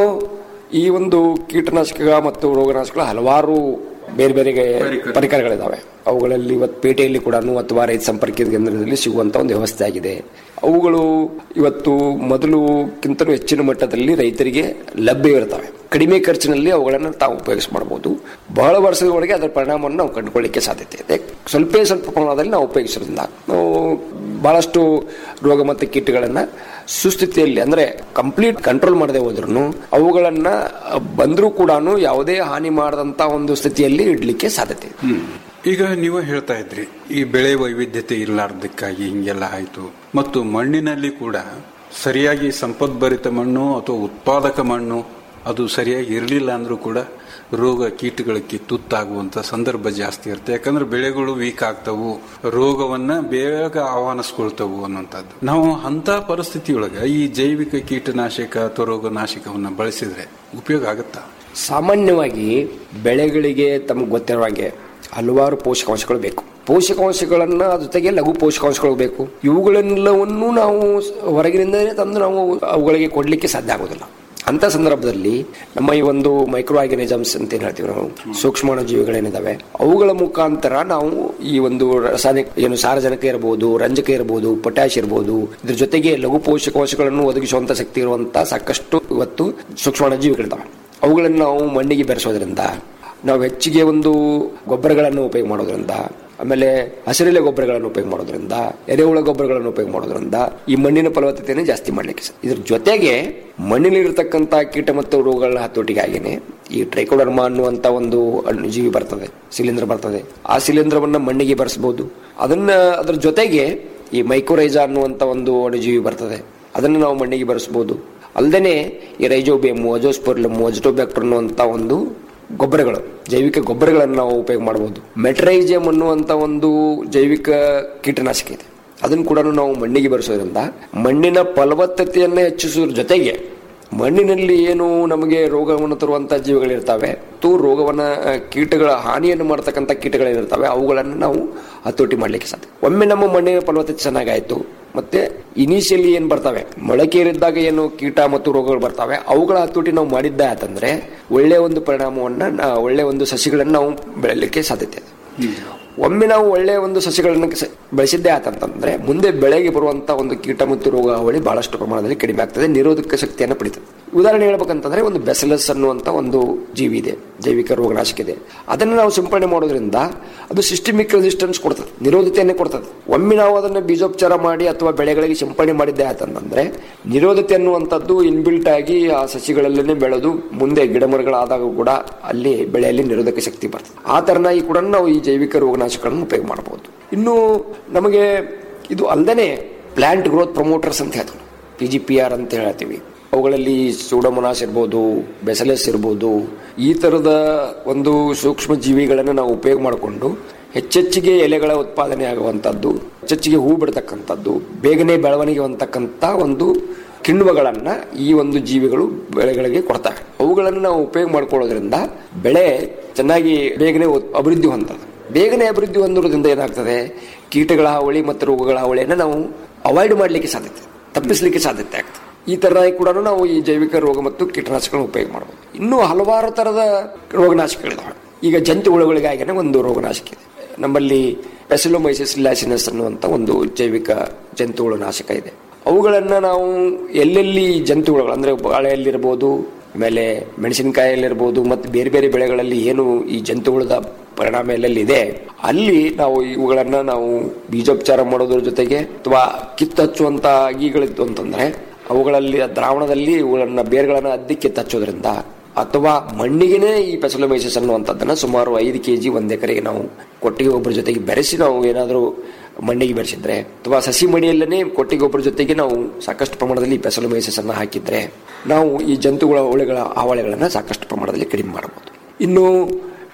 S8: ಈ ಒಂದು ಕೀಟನಾಶಕ ಮತ್ತು ರೋಗನಾಶಕಗಳ ಹಲವಾರು ಬೇರೆ ಬೇರೆ ಪರಿಕರಗಳಿದ್ದಾವೆ ಅವುಗಳಲ್ಲಿ ಇವತ್ತು ಪೇಟೆಯಲ್ಲಿ ಕೂಡ ಅಥವಾ ರೈತ ಸಂಪರ್ಕ ಕೇಂದ್ರದಲ್ಲಿ ಸಿಗುವಂತ ಒಂದು ವ್ಯವಸ್ಥೆ ಆಗಿದೆ ಅವುಗಳು ಇವತ್ತು ಮೊದಲುಕ್ಕಿಂತಲೂ ಹೆಚ್ಚಿನ ಮಟ್ಟದಲ್ಲಿ ರೈತರಿಗೆ ಲಭ್ಯ ಇರ್ತವೆ ಕಡಿಮೆ ಖರ್ಚಿನಲ್ಲಿ ಅವುಗಳನ್ನು ತಾವು ಉಪಯೋಗಿಸ್ ಮಾಡಬಹುದು ಬಹಳ ವರ್ಷದವರೆಗೆ ಅದರ ಪರಿಣಾಮವನ್ನು ನಾವು ಕಂಡುಕೊಳ್ಳಿಕ್ಕೆ ಸಾಧ್ಯತೆ ಇದೆ ಸ್ವಲ್ಪ ಸ್ವಲ್ಪ ಪ್ರಮಾಣದಲ್ಲಿ ನಾವು ಉಪಯೋಗಿಸೋದ್ರಿಂದ ನಾವು ಬಹಳಷ್ಟು ರೋಗ ಮತ್ತು ಕೀಟಗಳನ್ನ ಸುಸ್ಥಿತಿಯಲ್ಲಿ ಅಂದ್ರೆ ಕಂಪ್ಲೀಟ್ ಕಂಟ್ರೋಲ್ ಮಾಡದೆ ಹೋದ್ರೂ ಅವುಗಳನ್ನ ಬಂದರೂ ಕೂಡ ಯಾವುದೇ ಹಾನಿ ಮಾಡದಂತ ಒಂದು ಸ್ಥಿತಿಯಲ್ಲಿ ಇಡ್ಲಿಕ್ಕೆ ಸಾಧ್ಯತೆ ಇದೆ
S7: ಈಗ ನೀವು ಹೇಳ್ತಾ ಇದ್ರಿ ಈ ಬೆಳೆ ವೈವಿಧ್ಯತೆ ಇರ್ಲಾರ್ದಕ್ಕಾಗಿ ಹಿಂಗೆಲ್ಲ ಆಯ್ತು ಮತ್ತು ಮಣ್ಣಿನಲ್ಲಿ ಕೂಡ ಸರಿಯಾಗಿ ಸಂಪದ್ಭರಿತ ಮಣ್ಣು ಅಥವಾ ಉತ್ಪಾದಕ ಮಣ್ಣು ಅದು ಸರಿಯಾಗಿ ಇರಲಿಲ್ಲ ಅಂದ್ರೂ ಕೂಡ ರೋಗ ಕೀಟಗಳಿಗೆ ತುತ್ತಾಗುವಂತ ಸಂದರ್ಭ ಜಾಸ್ತಿ ಇರುತ್ತೆ ಯಾಕಂದ್ರೆ ಬೆಳೆಗಳು ವೀಕ್ ಆಗ್ತವು ರೋಗವನ್ನ ಬೇಗ ಆಹ್ವಾನಿಸ್ಕೊಳ್ತವು ಅನ್ನುವಂಥದ್ದು ನಾವು ಅಂತ ಪರಿಸ್ಥಿತಿಯೊಳಗ ಈ ಜೈವಿಕ ಕೀಟನಾಶಕ ಅಥವಾ ರೋಗನಾಶಕವನ್ನ ಬಳಸಿದ್ರೆ ಉಪಯೋಗ ಆಗುತ್ತಾ
S8: ಸಾಮಾನ್ಯವಾಗಿ ಬೆಳೆಗಳಿಗೆ ತಮಗೆ ಗೊತ್ತಿರೋ ಹಾಗೆ ಹಲವಾರು ಪೋಷಕಾಂಶಗಳು ಬೇಕು ಪೋಷಕಾಂಶಗಳನ್ನ ಜೊತೆಗೆ ಲಘು ಪೋಷಕಾಂಶಗಳು ಬೇಕು ಇವುಗಳೆಲ್ಲವನ್ನು ನಾವು ಹೊರಗಿನಿಂದಲೇ ತಂದು ನಾವು ಅವುಗಳಿಗೆ ಕೊಡ್ಲಿಕ್ಕೆ ಸಾಧ್ಯ ಆಗೋದಿಲ್ಲ ಅಂತ ಸಂದರ್ಭದಲ್ಲಿ ನಮ್ಮ ಈ ಒಂದು ಮೈಕ್ರೋ ಆರ್ಗನಿಸಮ್ಸ್ ಅಂತ ಏನ್ ಹೇಳ್ತೀವಿ ನಾವು ಸೂಕ್ಷ್ಮಾಣು ಜೀವಿಗಳೇನಿದಾವೆ ಅವುಗಳ ಮುಖಾಂತರ ನಾವು ಈ ಒಂದು ರಾಸಾಯನಿಕ ಏನು ಸಾರಜನಕ ಇರಬಹುದು ರಂಜಕ ಇರಬಹುದು ಪೊಟ್ಯಾಶ್ ಇರಬಹುದು ಇದ್ರ ಜೊತೆಗೆ ಲಘು ಪೋಷಕಾಂಶಗಳನ್ನು ಒದಗಿಸುವಂತ ಶಕ್ತಿ ಇರುವಂತ ಸಾಕಷ್ಟು ಇವತ್ತು ಸೂಕ್ಷ್ಮಾಣು ಜೀವಿಗಳಿದಾವೆ ಅವುಗಳನ್ನು ನಾವು ಮಣ್ಣಿಗೆ ಬೆರೆಸೋದ್ರಿಂದ ನಾವು ಹೆಚ್ಚಿಗೆ ಒಂದು ಗೊಬ್ಬರಗಳನ್ನು ಉಪಯೋಗ ಮಾಡೋದ್ರಿಂದ ಆಮೇಲೆ ಹಸಿರೆಲೆ ಗೊಬ್ಬರಗಳನ್ನು ಉಪಯೋಗ ಮಾಡೋದ್ರಿಂದ ಎರೆಹುಳ ಗೊಬ್ಬರಗಳನ್ನು ಉಪಯೋಗ ಮಾಡೋದ್ರಿಂದ ಈ ಮಣ್ಣಿನ ಫಲವತ್ತತೆಯನ್ನು ಜಾಸ್ತಿ ಮಾಡ್ಲಿಕ್ಕೆ ಸಾಧ್ಯ. ಇದ್ರ ಜೊತೆಗೆ ಮಣ್ಣಿನಲ್ಲಿರ್ತಕ್ಕಂಥ ಕೀಟ ಮತ್ತು ರೋಗಗಳ ಹತೋಟಿಗಾಗಿನೇ ಈ ಟ್ರೈಕೋಡರ್ಮಾ ಅನ್ನುವಂತ ಒಂದು ಅಣುಜೀವಿ ಬರ್ತದೆ ಶಿಲೀಂಧ್ರ ಬರ್ತದೆ ಆ ಶಿಲೀಂಧ್ರವನ್ನ ಮಣ್ಣಿಗೆ ಬೆರೆಸಬಹುದು ಅದನ್ನ ಅದರ ಜೊತೆಗೆ ಈ ಮೈಕ್ರೋರೈಜಾ ಅನ್ನುವಂತ ಒಂದು ಅಣುಜೀವಿ ಬರ್ತದೆ ಅದನ್ನು ನಾವು ಮಣ್ಣಿಗೆ ಬೆರೆಸಬಹುದು ಅಲ್ಲದೆ ಈ ರೈಜೋಬಿಯಮ್ ಅಜೋಸ್ಪೊರ್ಲಮ್ ಅಜಟೋಬ್ಯಾಕ್ಟರ್ ಅನ್ನುವಂತ ಒಂದು ಗೊಬ್ಬರಗಳು ಜೈವಿಕ ಗೊಬ್ಬರಗಳನ್ನು ನಾವು ಉಪಯೋಗ ಮಾಡಬಹುದು ಮೆಟ್ರೈಜಿಯಂ ಅನ್ನುವಂತ ಒಂದು ಜೈವಿಕ ಕೀಟನಾಶಕ ಇದೆ ಅದನ್ನು ಕೂಡ ನಾವು ಮಣ್ಣಿಗೆ ಬೆರೆಸೋದ್ರಿಂದ ಮಣ್ಣಿನ ಫಲವತ್ತತೆಯನ್ನು ಹೆಚ್ಚಿಸೋದ್ರ ಜೊತೆಗೆ ಮಣ್ಣಿನಲ್ಲಿ ಏನು ನಮಗೆ ರೋಗವನ್ನು ತರುವಂತ ಜೀವಿಗಳಿರ್ತವೆ ಮತ್ತು ರೋಗವನ್ನ ಆ, ಕೀಟಗಳ ಹಾನಿಯನ್ನು ಮಾಡತಕ್ಕಂಥ ಕೀಟಗಳೇನಿರ್ತವೆ ಅವುಗಳನ್ನು ನಾವು ಹತೋಟಿ ಮಾಡ್ಲಿಕ್ಕೆ ಸಾಧ್ಯ ಒಮ್ಮೆ ನಮ್ಮ ಮಣ್ಣಿನ ಫಲವತ್ತತೆ ಚೆನ್ನಾಗಾಯ್ತು ಮತ್ತೆ ಇನಿಷಿಯಲಿ ಏನ್ ಬರ್ತವೆ ಮೊಳಕೆಯರಿದ್ದಾಗ ಏನು ಕೀಟ ಮತ್ತು ರೋಗಗಳು ಬರ್ತವೆ ಅವುಗಳ ಹತೋಟಿ ನಾವು ಮಾಡಿದ್ದೆ ಆತಂದ್ರೆ ಒಳ್ಳೆ ಒಂದು ಪರಿಣಾಮವನ್ನ ನಾ- ಒಳ್ಳೆ ಒಂದು ಸಸಿಗಳನ್ನು ನಾವು ಬೆಳೆಯಲಿಕ್ಕೆ ಸಾಧ್ಯತೆ ಇದೆ ಒಮ್ಮೆ ನಾವು ಒಳ್ಳೆಯ ಒಂದು ಸಸ್ಯಗಳನ್ನು ಸ- ಬೆಳೆಸಿದ್ದೇ ಆತಂತಂದ್ರೆ ಮುಂದೆ ಬೆಳೆಗೆ ಬರುವಂತ ಒಂದು ಕೀಟ ಮತ್ತು ರೋಗ ಹಾವಳಿ ಬಹಳಷ್ಟು ಪ್ರಮಾಣದಲ್ಲಿ ಕಡಿಮೆ ಆಗ್ತದೆ ನಿರೋಧಕ ಶಕ್ತಿಯನ್ನು ಪಡಿತದೆ ಉದಾಹರಣೆ ಹೇಳ್ಬೇಕಂತಂದ್ರೆ ಒಂದು ಬೆಸಲಸ್ ಅನ್ನುವಂತ ಒಂದು ಜೀವಿ ಇದೆ ಜೈವಿಕ ರೋಗನಾಶಕ ಇದೆ ಅದನ್ನು ನಾವು ಸಿಂಪಡಣೆ ಮಾಡೋದ್ರಿಂದ ಅದು ಸಿಸ್ಟಮಿಕ್ ರೆಸಿಸ್ಟೆನ್ಸ್ ಕೊಡ್ತದೆ ನಿರೋಧತೆಯನ್ನೇ ಕೊಡ್ತದೆ ಒಮ್ಮೆ ನಾವು ಅದನ್ನು ಬೀಜೋಪಚಾರ ಮಾಡಿ ಅಥವಾ ಬೆಳೆಗಳಿಗೆ ಸಿಂಪಡಣೆ ಮಾಡಿದ್ದೆ ಆತಂತಂದ್ರೆ ನಿರೋಧತೆ ಅನ್ನುವಂಥದ್ದು ಇನ್ಬಿಲ್ಟ್ ಆಗಿ ಆ ಸಸಿಗಳಲ್ಲೇ ಬೆಳೆದು ಮುಂದೆ ಗಿಡಮರಗಳಾದಾಗ ಕೂಡ ಅಲ್ಲಿ ಬೆಳೆಯಲ್ಲಿ ನಿರೋಧಕ ಶಕ್ತಿ ಬರ್ತದೆ ಆ ತರನಾಗಿ ಕೂಡ ನಾವು ಈ ಜೈವಿಕ ರೋಗನಾಶಕಗಳನ್ನು ಉಪಯೋಗ ಮಾಡಬಹುದು ಇನ್ನು ನಮಗೆ ಇದು ಅಲ್ಲದೆ ಪ್ಲಾಂಟ್ ಗ್ರೋತ್ ಪ್ರಮೋಟರ್ಸ್ ಅಂತ ಹೇಳ್ತೀವಿ ಪಿ ಜಿ ಪಿ ಆರ್ ಅಂತ ಹೇಳ್ತೀವಿ ಅವುಗಳಲ್ಲಿ ಸೂಡಮೊನಾಸ್ ಇರ್ಬೋದು ಬೆಸಲೆಸ್ ಇರ್ಬೋದು ಈ ತರದ ಒಂದು ಸೂಕ್ಷ್ಮ ಜೀವಿಗಳನ್ನು ನಾವು ಉಪಯೋಗ ಮಾಡಿಕೊಂಡು ಹೆಚ್ಚೆಚ್ಚಿಗೆ ಎಲೆಗಳ ಉತ್ಪಾದನೆ ಆಗುವಂಥದ್ದು ಹೆಚ್ಚೆಚ್ಚಿಗೆ ಹೂ ಬಿಡ್ತಕ್ಕಂಥದ್ದು ಬೇಗನೆ ಬೆಳವಣಿಗೆ ಹೊಂದತಕ್ಕಂಥ ಒಂದು ಕಿಣ್ವಗಳನ್ನ ಈ ಒಂದು ಜೀವಿಗಳು ಬೆಳೆಗಳಿಗೆ ಕೊಡ್ತವೆ ಅವುಗಳನ್ನು ನಾವು ಉಪಯೋಗ ಮಾಡ್ಕೊಳ್ಳೋದ್ರಿಂದ ಬೆಳೆ ಚೆನ್ನಾಗಿ ಬೇಗನೆ ಉತ್- ಅಭಿವೃದ್ಧಿ ಹೊಂದದು ಬೇಗನೆ ಅಭಿವೃದ್ಧಿ ಹೊಂದೋದ್ರಿಂದ ಏನಾಗ್ತದೆ ಕೀಟಗಳ ಹಾವಳಿ ಮತ್ತು ರೋಗಗಳ ಹಾವಳಿಯನ್ನು ನಾವು ಅವಾಯ್ಡ್ ಮಾಡಲಿಕ್ಕೆ ಸಾಧ್ಯತೆ ತಪ್ಪಿಸಲಿಕ್ಕೆ ಸಾಧ್ಯತೆ ಆಗ್ತದೆ ಈ ತರ ಕೂಡ ನಾವು ಈ ಜೈವಿಕ ರೋಗ ಮತ್ತು ಕೀಟನಾಶಕಗಳನ್ನು ಉಪಯೋಗ ಮಾಡಬಹುದು ಇನ್ನೂ ಹಲವಾರು ತರದ ರೋಗನಾಶಕಗಳಿದಾವೆ ಈಗ ಜಂತು ಹುಳುಗಳಿಗಾಗಿನೇ ಒಂದು ರೋಗನಾಶಕ ಇದೆ ನಮ್ಮಲ್ಲಿ ಪೆಸಿಲೋಮೈಸಿಸ್ ಲ್ಯಾಸಿನಸ್ ಅನ್ನುವಂಥ ಒಂದು ಜೈವಿಕ ಜಂತುಹುಳು ನಾಶಕ ಇದೆ ಅವುಗಳನ್ನ ನಾವು ಎಲ್ಲೆಲ್ಲಿ ಜಂತುಹುಳುಗಳು ಅಂದ್ರೆ ಬಾಳೆಯಲ್ಲಿರ್ಬೋದು ಆಮೇಲೆ ಮೆಣಸಿನಕಾಯಲ್ಲಿರ್ಬೋದು ಮತ್ತು ಬೇರೆ ಬೇರೆ ಬೆಳೆಗಳಲ್ಲಿ ಏನು ಈ ಜಂತುಹುಳದ ಪರಿಣಾಮ ಎಲ್ಲೆಲ್ಲಿ ಇದೆ ಅಲ್ಲಿ ನಾವು ಇವುಗಳನ್ನ ನಾವು ಬೀಜೋಪಚಾರ ಮಾಡೋದ್ರ ಜೊತೆಗೆ ಅಥವಾ ಕಿತ್ತು ಹಚ್ಚುವಂತ ಅಗಿಗಳಿತ್ತು ಅಂತಂದ್ರೆ ಅವುಗಳಲ್ಲಿ ಆ ದ್ರಾವಣದಲ್ಲಿ ಇವುಗಳನ್ನ ಬೇರ್ಗಳನ್ನ ಅದ್ದಿ ಕಿತ್ತು ಹಚ್ಚೋದ್ರಿಂದ ಅಥವಾ ಮಣ್ಣಿಗೆನೇ ಈ ಪೆಸಲೋಮೈಸಿಸ್ ಅನ್ನುವಂಥದ್ದನ್ನ ಸುಮಾರು ಐದು ಕೆಜಿ ಒಂದ್ ಎಕರೆಗೆ ನಾವು ಕೊಟ್ಟಿಗೆ ಗೊಬ್ಬರ ಜೊತೆಗೆ ಬೆರೆಸಿ ನಾವು ಏನಾದರೂ ಮಣ್ಣಿಗೆ ಬೆರೆಸಿದ್ರೆ ಅಥವಾ ಸಸಿ ಮಡಿಯಲ್ಲೇ ಕೊಟ್ಟಿಗೆ ಗೊಬ್ಬರ ಜೊತೆಗೆ ನಾವು ಸಾಕಷ್ಟು ಪ್ರಮಾಣದಲ್ಲಿ ಈ ಪೆಸಲೋಮೈಸಿಸ್ ಅನ್ನ ಹಾಕಿದ್ರೆ ನಾವು ಈ ಜಂತುಗಳ ಹುಳುಗಳ ಹಾವಳಿಗಳನ್ನ ಸಾಕಷ್ಟು ಪ್ರಮಾಣದಲ್ಲಿ ಕಡಿಮೆ ಮಾಡಬಹುದು ಇನ್ನು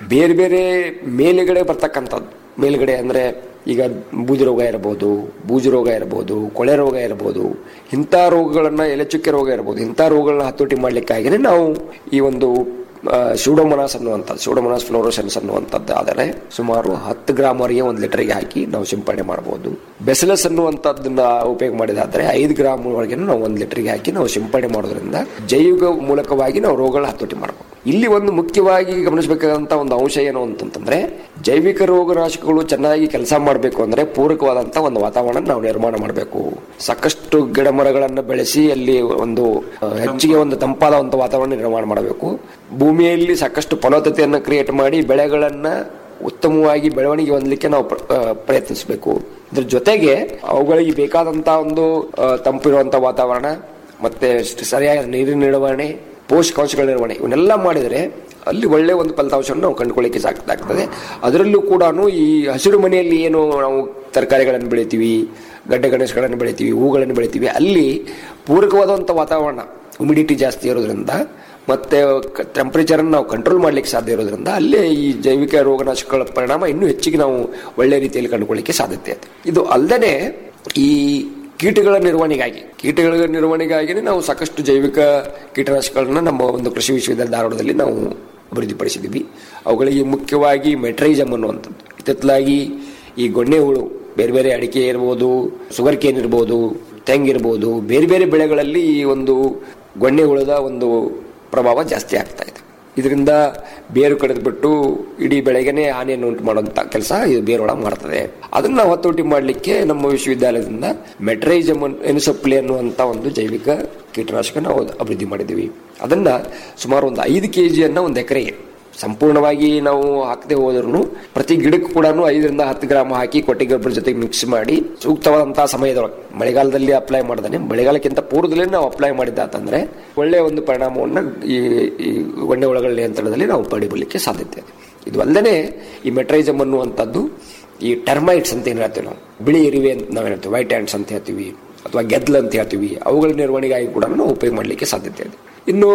S8: ಬೇರೆ ಬೇರೆ ಮೇಲುಗಡೆ ಬರ್ತಕ್ಕಂಥದ್ದು ಮೇಲುಗಡೆ ಅಂದರೆ ಈಗ ಬೂದಿ ರೋಗ ಇರ್ಬೋದು ಬೂಜು ರೋಗ ಇರ್ಬೋದು ಕೊಳೆ ರೋಗ ಇರ್ಬೋದು ಇಂಥ ರೋಗಗಳನ್ನು ಎಲೆಚುಕ್ಕೆ ರೋಗ ಇರ್ಬೋದು ಇಂಥ ರೋಗಗಳನ್ನ ಹತೋಟಿ ಮಾಡಲಿಕ್ಕಾಗಿಯೇ ನಾವು ಈ ಒಂದು ಸೂಡೋಮೊನಾಸ್ ಅನ್ನುವಂಥದ್ದು ಸೂಡೋಮೊನಾಸ್ ಫ್ಲೋರೋಸೆನ್ಸ್ ಅನ್ನುವಂಥದ್ದು ಆದರೆ ಸುಮಾರು ಹತ್ತು ಗ್ರಾಮ್ ವರೆಗೆ ಒಂದು ಲೀಟರ್ಗೆ ಹಾಕಿ ನಾವು ಸಿಂಪಡಣೆ ಮಾಡಬಹುದು ಬೆಸಲಸ್ ಅನ್ನುವಂಥದ್ದನ್ನ ಉಪಯೋಗ ಮಾಡಿದಾದ್ರೆ ಐದು ಗ್ರಾಮ್ ವರೆಗೆ ನಾವು ಒಂದು ಲೀಟರ್ಗೆ ಹಾಕಿ ನಾವು ಸಿಂಪಡಣೆ ಮಾಡೋದ್ರಿಂದ ಜೈವಿಕ ಮೂಲಕವಾಗಿ ನಾವು ರೋಗಗಳ ಹತೋಟಿ ಮಾಡಬಹುದು ಇಲ್ಲಿ ಒಂದು ಮುಖ್ಯವಾಗಿ ಗಮನಿಸಬೇಕಾದಂತ ಒಂದು ಅಂಶ ಏನು ಅಂತಂತಂದ್ರೆ ಜೈವಿಕ ರೋಗನಾಶಕಗಳು ಚೆನ್ನಾಗಿ ಕೆಲಸ ಮಾಡಬೇಕು ಅಂದ್ರೆ ಪೂರಕವಾದಂತ ಒಂದು ವಾತಾವರಣ ನಾವು ನಿರ್ಮಾಣ ಮಾಡಬೇಕು ಸಾಕಷ್ಟು ಗಿಡ ಮರಗಳನ್ನು ಬೆಳೆಸಿ ಅಲ್ಲಿ ಒಂದು ಆ, ಹೆಚ್ಚಿಗೆ ಒಂದು ತಂಪಾದ ಒಂದು ವಾತಾವರಣ ನಿರ್ಮಾಣ ಮಾಡಬೇಕು ಭೂಮಿಯಲ್ಲಿ ಸಾಕಷ್ಟು ಫಲವತ್ತತೆಯನ್ನು ಕ್ರಿಯೇಟ್ ಮಾಡಿ ಬೆಳೆಗಳನ್ನ ಉತ್ತಮವಾಗಿ ಬೆಳವಣಿಗೆ ಹೊಂದಲಿಕ್ಕೆ ನಾವು ಪ್ರ- ಆ, ಪ್ರಯತ್ನಿಸಬೇಕು ಇದ್ರ ಜೊತೆಗೆ ಅವುಗಳಿಗೆ ಬೇಕಾದಂತ ಒಂದು ಆ, ತಂಪಿರುವಂತ ವಾತಾವರಣ ಮತ್ತೆ ಸರಿಯಾದ ನೀರಿನ ನಿರ್ವಹಣೆ ಪೋಷಕಾಂಶಗಳ ನಿರ್ವಹಣೆ ಇವನ್ನೆಲ್ಲ ಮಾಡಿದರೆ ಅಲ್ಲಿ ಒಳ್ಳೆ ಒಂದು ಫಲಿತಾಂಶವನ್ನು ನಾವು ಕಂಡುಕೊಳ್ಳಿಕ್ಕೆ ಸಾಕಾಗ್ತದೆ ಅದರಲ್ಲೂ ಕೂಡ ಈ ಹಸಿರು ಮನೆಯಲ್ಲಿ ಏನು ನಾವು ತರಕಾರಿಗಳನ್ನು ಬೆಳಿತೀವಿ ಗಡ್ಡೆ ಗಣೇಶಗಳನ್ನು ಬೆಳಿತೀವಿ ಹೂಗಳನ್ನು ಬೆಳಿತೀವಿ ಅಲ್ಲಿ ಪೂರಕವಾದಂಥ ವಾತಾವರಣ ಹ್ಯುಮಿಡಿಟಿ ಜಾಸ್ತಿ ಇರೋದ್ರಿಂದ ಮತ್ತೆ ಟೆಂಪರೇಚರ್ ನಾವು ಕಂಟ್ರೋಲ್ ಮಾಡ್ಲಿಕ್ಕೆ ಸಾಧ್ಯ ಇರೋದ್ರಿಂದ ಅಲ್ಲೇ ಈ ಜೈವಿಕ ರೋಗನಾಶಕಗಳ ಪರಿಣಾಮ ಇನ್ನೂ ಹೆಚ್ಚಿಗೆ ನಾವು ಒಳ್ಳೆ ರೀತಿಯಲ್ಲಿ ಕಂಡುಕೊಳ್ಳಿಕ್ಕೆ ಸಾಧ್ಯತೆ ಇದೆ ಇದು ಅಲ್ಲದೆ ಈ ಕೀಟಗಳ ನಿರ್ವಹಣೆಗಾಗಿ ಕೀಟಗಳ ನಿರ್ವಹಣೆಗಾಗಿ ನಾವು ಸಾಕಷ್ಟು ಜೈವಿಕ ಕೀಟನಾಶಕಗಳನ್ನ ನಮ್ಮ ಒಂದು ಕೃಷಿ ವಿಶ್ವವಿದ್ಯಾಲಯ ಧಾರವಾಡದಲ್ಲಿ ನಾವು ಅಭಿವೃದ್ಧಿಪಡಿಸಿದ್ದೀವಿ ಅವುಗಳಿಗೆ ಮುಖ್ಯವಾಗಿ ಮೆಟ್ರೈಜಮ್ ಅನ್ನುವಂಥದ್ದು ಇತ್ತಿತ್ತಲಾಗಿ ಈ ಗೊಣ್ಣೆ ಹುಳು ಬೇರೆ ಬೇರೆ ಅಡಿಕೆ ಇರ್ಬೋದು ಸುಗರ್ ಕೇನ್ ಇರ್ಬೋದು ತೆಂಗಿರ್ಬೋದು ಬೇರೆ ಬೇರೆ ಬೆಳೆಗಳಲ್ಲಿ ಈ ಒಂದು ಗೊಣ್ಣೆ ಹುಳದ ಒಂದು ಪ್ರಭಾವ ಜಾಸ್ತಿ ಆಗ್ತಾ ಇದೆ ಇದರಿಂದ ಬೇರು ಕಡಿದ್ಬಿಟ್ಟು ಇಡೀ ಬೆಳೆಗೆನೆ ಹಾನಿಯನ್ನು ಉಂಟು ಮಾಡುವಂತ ಕೆಲಸ ಇದು ಬೇರೊಳ ಮಾಡ್ತದೆ ಅದನ್ನ ನಾವು ಹತೋಟಿ ಮಾಡಲಿಕ್ಕೆ ನಮ್ಮ ವಿಶ್ವವಿದ್ಯಾಲಯದಿಂದ ಮೆಟ್ರೈಜಮ್ ಎನಿಸೊಪ್ಲಿ ಅನ್ನುವಂತ ಒಂದು ಜೈವಿಕ ಕೀಟನಾಶಕ ನಾವು ಅಭಿವೃದ್ಧಿ ಮಾಡಿದ್ದೀವಿ ಅದನ್ನ ಸುಮಾರು ಒಂದು ಐದು ಕೆ ಜಿಯನ್ನ ಒಂದು ಎಕರೆಗೆ ಸಂಪೂರ್ಣವಾಗಿ ನಾವು ಹಾಕದೆ ಹೋದ್ರೂ ಪ್ರತಿ ಗಿಡಕ್ಕೂ ಕೂಡ ಐದರಿಂದ ಹತ್ತು ಗ್ರಾಮ್ ಹಾಕಿ ಕೊಟ್ಟಿಗೆ ಗೊಬ್ಬರ ಜೊತೆಗೆ ಮಿಕ್ಸ್ ಮಾಡಿ ಸೂಕ್ತವಾದಂತಹ ಸಮಯದೊಳಗೆ ಮಳೆಗಾಲದಲ್ಲಿ ಅಪ್ಲೈ ಮಾಡ್ದಾನೆ ಮಳೆಗಾಲಕ್ಕಿಂತ ಪೂರ್ವದಲ್ಲೇ ನಾವು ಅಪ್ಲೈ ಮಾಡಿದ್ದಾತಂದ್ರೆ ಒಳ್ಳೆಯ ಒಂದು ಪರಿಣಾಮವನ್ನು ಈ ಈ ಗೊಣ್ಣೆ ಒಳಗಳ ನಿಯಂತ್ರಣದಲ್ಲಿ ನಾವು ಪಡಿಬಲಿಕ್ಕೆ ಸಾಧ್ಯತೆ ಇದೆ ಇದು ಅಲ್ಲದೆ ಈ ಮೆಟ್ರೈಸಮ್ ಅನ್ನುವಂಥದ್ದು ಈ ಟರ್ಮೈಟ್ಸ್ ಅಂತ ಏನು ಹೇಳ್ತೀವಿ ನಾವು ಬಿಳಿ ಇರುವೆ ಅಂತ ನಾವು ಹೇಳ್ತೀವಿ ವೈಟ್ ಹ್ಯಾಂಡ್ಸ್ ಅಂತ ಹೇಳ್ತೀವಿ ಅಥವಾ ಗೆದ್ಲು ಅಂತ ಹೇಳ್ತೀವಿ ಅವುಗಳ ನಿರ್ವಹಣೆಗಾಗಿ ಕೂಡ ನಾವು ಉಪಯೋಗ ಮಾಡಲಿಕ್ಕೆ ಸಾಧ್ಯತೆ ಇದೆ ಇನ್ನು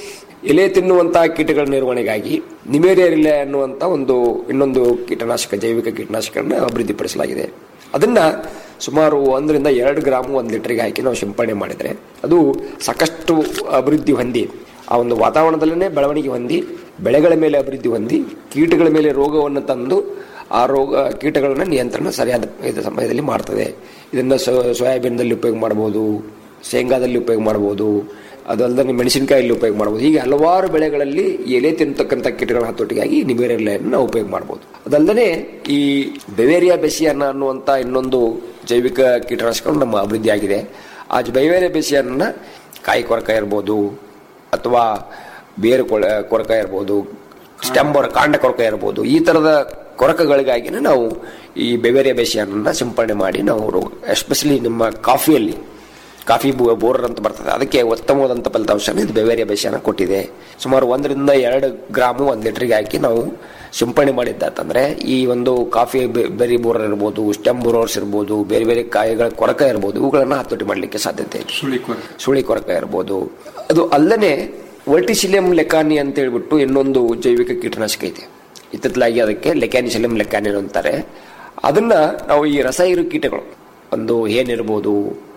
S8: ಎಲೆ ತಿನ್ನುವಂತಹ ಕೀಟಗಳ ನಿರ್ವಹಣೆಗಾಗಿ ನಿಮೇರಿಯರಿಲೆ ಅನ್ನುವಂಥ ಒಂದು ಇನ್ನೊಂದು ಕೀಟನಾಶಕ ಜೈವಿಕ ಕೀಟನಾಶಕಗಳನ್ನ ಅಭಿವೃದ್ಧಿಪಡಿಸಲಾಗಿದೆ ಅದನ್ನ ಸುಮಾರು ಒಂದರಿಂದ ಎರಡು ಗ್ರಾಮ್ ಒಂದು ಲೀಟರ್ಗೆ ಹಾಕಿ ನಾವು ಸಿಂಪಡಣೆ ಮಾಡಿದರೆ ಅದು ಸಾಕಷ್ಟು ಅಭಿವೃದ್ಧಿ ಹೊಂದಿ ಆ ಒಂದು ವಾತಾವರಣದಲ್ಲೇ ಬೆಳವಣಿಗೆ ಹೊಂದಿ ಬೆಳೆಗಳ ಮೇಲೆ ಅಭಿವೃದ್ಧಿ ಹೊಂದಿ ಕೀಟಗಳ ಮೇಲೆ ರೋಗವನ್ನು ತಂದು ಆ ರೋಗ ಕೀಟಗಳನ್ನ ನಿಯಂತ್ರಣ ಸರಿಯಾದ ಇದು ಸಮಯದಲ್ಲಿ ಮಾಡ್ತದೆ ಇದನ್ನ ಸೋ- ಸೋಯಾಬೀನ್ದಲ್ಲಿ ಉಪಯೋಗ ಮಾಡಬಹುದು ಶೇಂಗಾದಲ್ಲಿ ಉಪಯೋಗ ಮಾಡಬಹುದು ಅದಲ್ಲದೆ ಮೆಣಸಿನಕಾಯಲ್ಲಿ ಉಪಯೋಗ ಮಾಡಬಹುದು ಹೀಗೆ ಹಲವಾರು ಬೆಳೆಗಳಲ್ಲಿ ಎಲೆ ತಿನ್ನತಕ್ಕಂಥ ಕೀಟಗಳ ಹತೋಟಿಗಾಗಿ ನಿಬೇರೆಲೆಯನ್ನು ನಾವು ಉಪಯೋಗ ಮಾಡಬಹುದು ಅದಲ್ಲದೆ ಈ ಬೆವೇರಿಯಾ ಬೆಸಿಯನ್ನ ಅನ್ನುವಂಥ ಇನ್ನೊಂದು ಜೈವಿಕ ಕೀಟನಾಶಕಗಳು ನಮ್ಮ ಅಭಿವೃದ್ಧಿ ಆಗಿದೆ ಆ ಬೆವೇರಿಯಾ ಬೆಸಿಯನ್ನ ಕಾಯಿ ಕೊರಕ ಇರ್ಬೋದು ಅಥವಾ ಬೇರು ಕೊಳ ಕೊರಕ ಇರ್ಬೋದು ಸ್ಟೆಂಬರ್ ಕಾಂಡ ಕೊರಕ ಇರ್ಬೋದು ಈ ತರದ ಕೊರಕಗಳಿಗಾಗಿನೇ ನಾವು ಈ ಬೆವೇರಿಯಾ ಬೇಸಿಯನ್ನ ಸಿಂಪಡಣೆ ಮಾಡಿ ನಾವು ಎಸ್ಪೆಷಲಿ ನಿಮ್ಮ ಕಾಫಿಯಲ್ಲಿ ಕಾಫಿ ಬೋ- ಬೋರರ್ ಅಂತ ಬರ್ತದೆ ಅದಕ್ಕೆ ಉತ್ತಮವಾದಂಥ ಫಲಿತಾಂಶನ ಇದು ಬೆವೇರಿಯಾ ಬೇಸಿಯನ್ನ ಕೊಟ್ಟಿದೆ ಸುಮಾರು ಒಂದರಿಂದ ಎರಡು ಗ್ರಾಮು ಒಂದು ಲೀಟರ್ಗೆ ಹಾಕಿ ನಾವು ಸಿಂಪಡಣೆ ಮಾಡಿದ್ದಾತಂದ್ರೆ ಈ ಒಂದು ಕಾಫಿ ಬೆ- ಬೆರಿ ಬೋರರ್ ಇರ್ಬೋದು ಸ್ಟೆಮ್ ಬೋರರ್ಸ್ ಇರ್ಬೋದು ಬೇರೆ ಬೇರೆ ಕಾಯಿಗಳ ಕೊರಕ ಇರ್ಬೋದು ಇವುಗಳನ್ನ ಹತೋಟಿ ಮಾಡಲಿಕ್ಕೆ ಸಾಧ್ಯತೆ ಇದೆ
S7: ಸುಳಿ ಕೊರಕ
S8: ಸುಳಿ ಕೊರಕ ಇರ್ಬೋದು ಅದು ಅಲ್ಲದೆ ವರ್ಟಿಸಿಲಿಯಂ ಲೆಕಾನಿ ಅಂತ ಹೇಳ್ಬಿಟ್ಟು ಇನ್ನೊಂದು ಜೈವಿಕ ಕೀಟನಾಶಕ ಇದೆ ಇತ್ತಿತ್ತಲಾಗಿ ಅದಕ್ಕೆ ಲೆಕ್ಯಾನಿಸಿಲಿಯಂ ಲೆಕಾನಿ ಅಂತಾರೆ ಅದನ್ನ ನಾವು ಈ ರಸ ಇರು ಕೀಟಗಳು ಒಂದು ಏನಿರ್ಬೋದು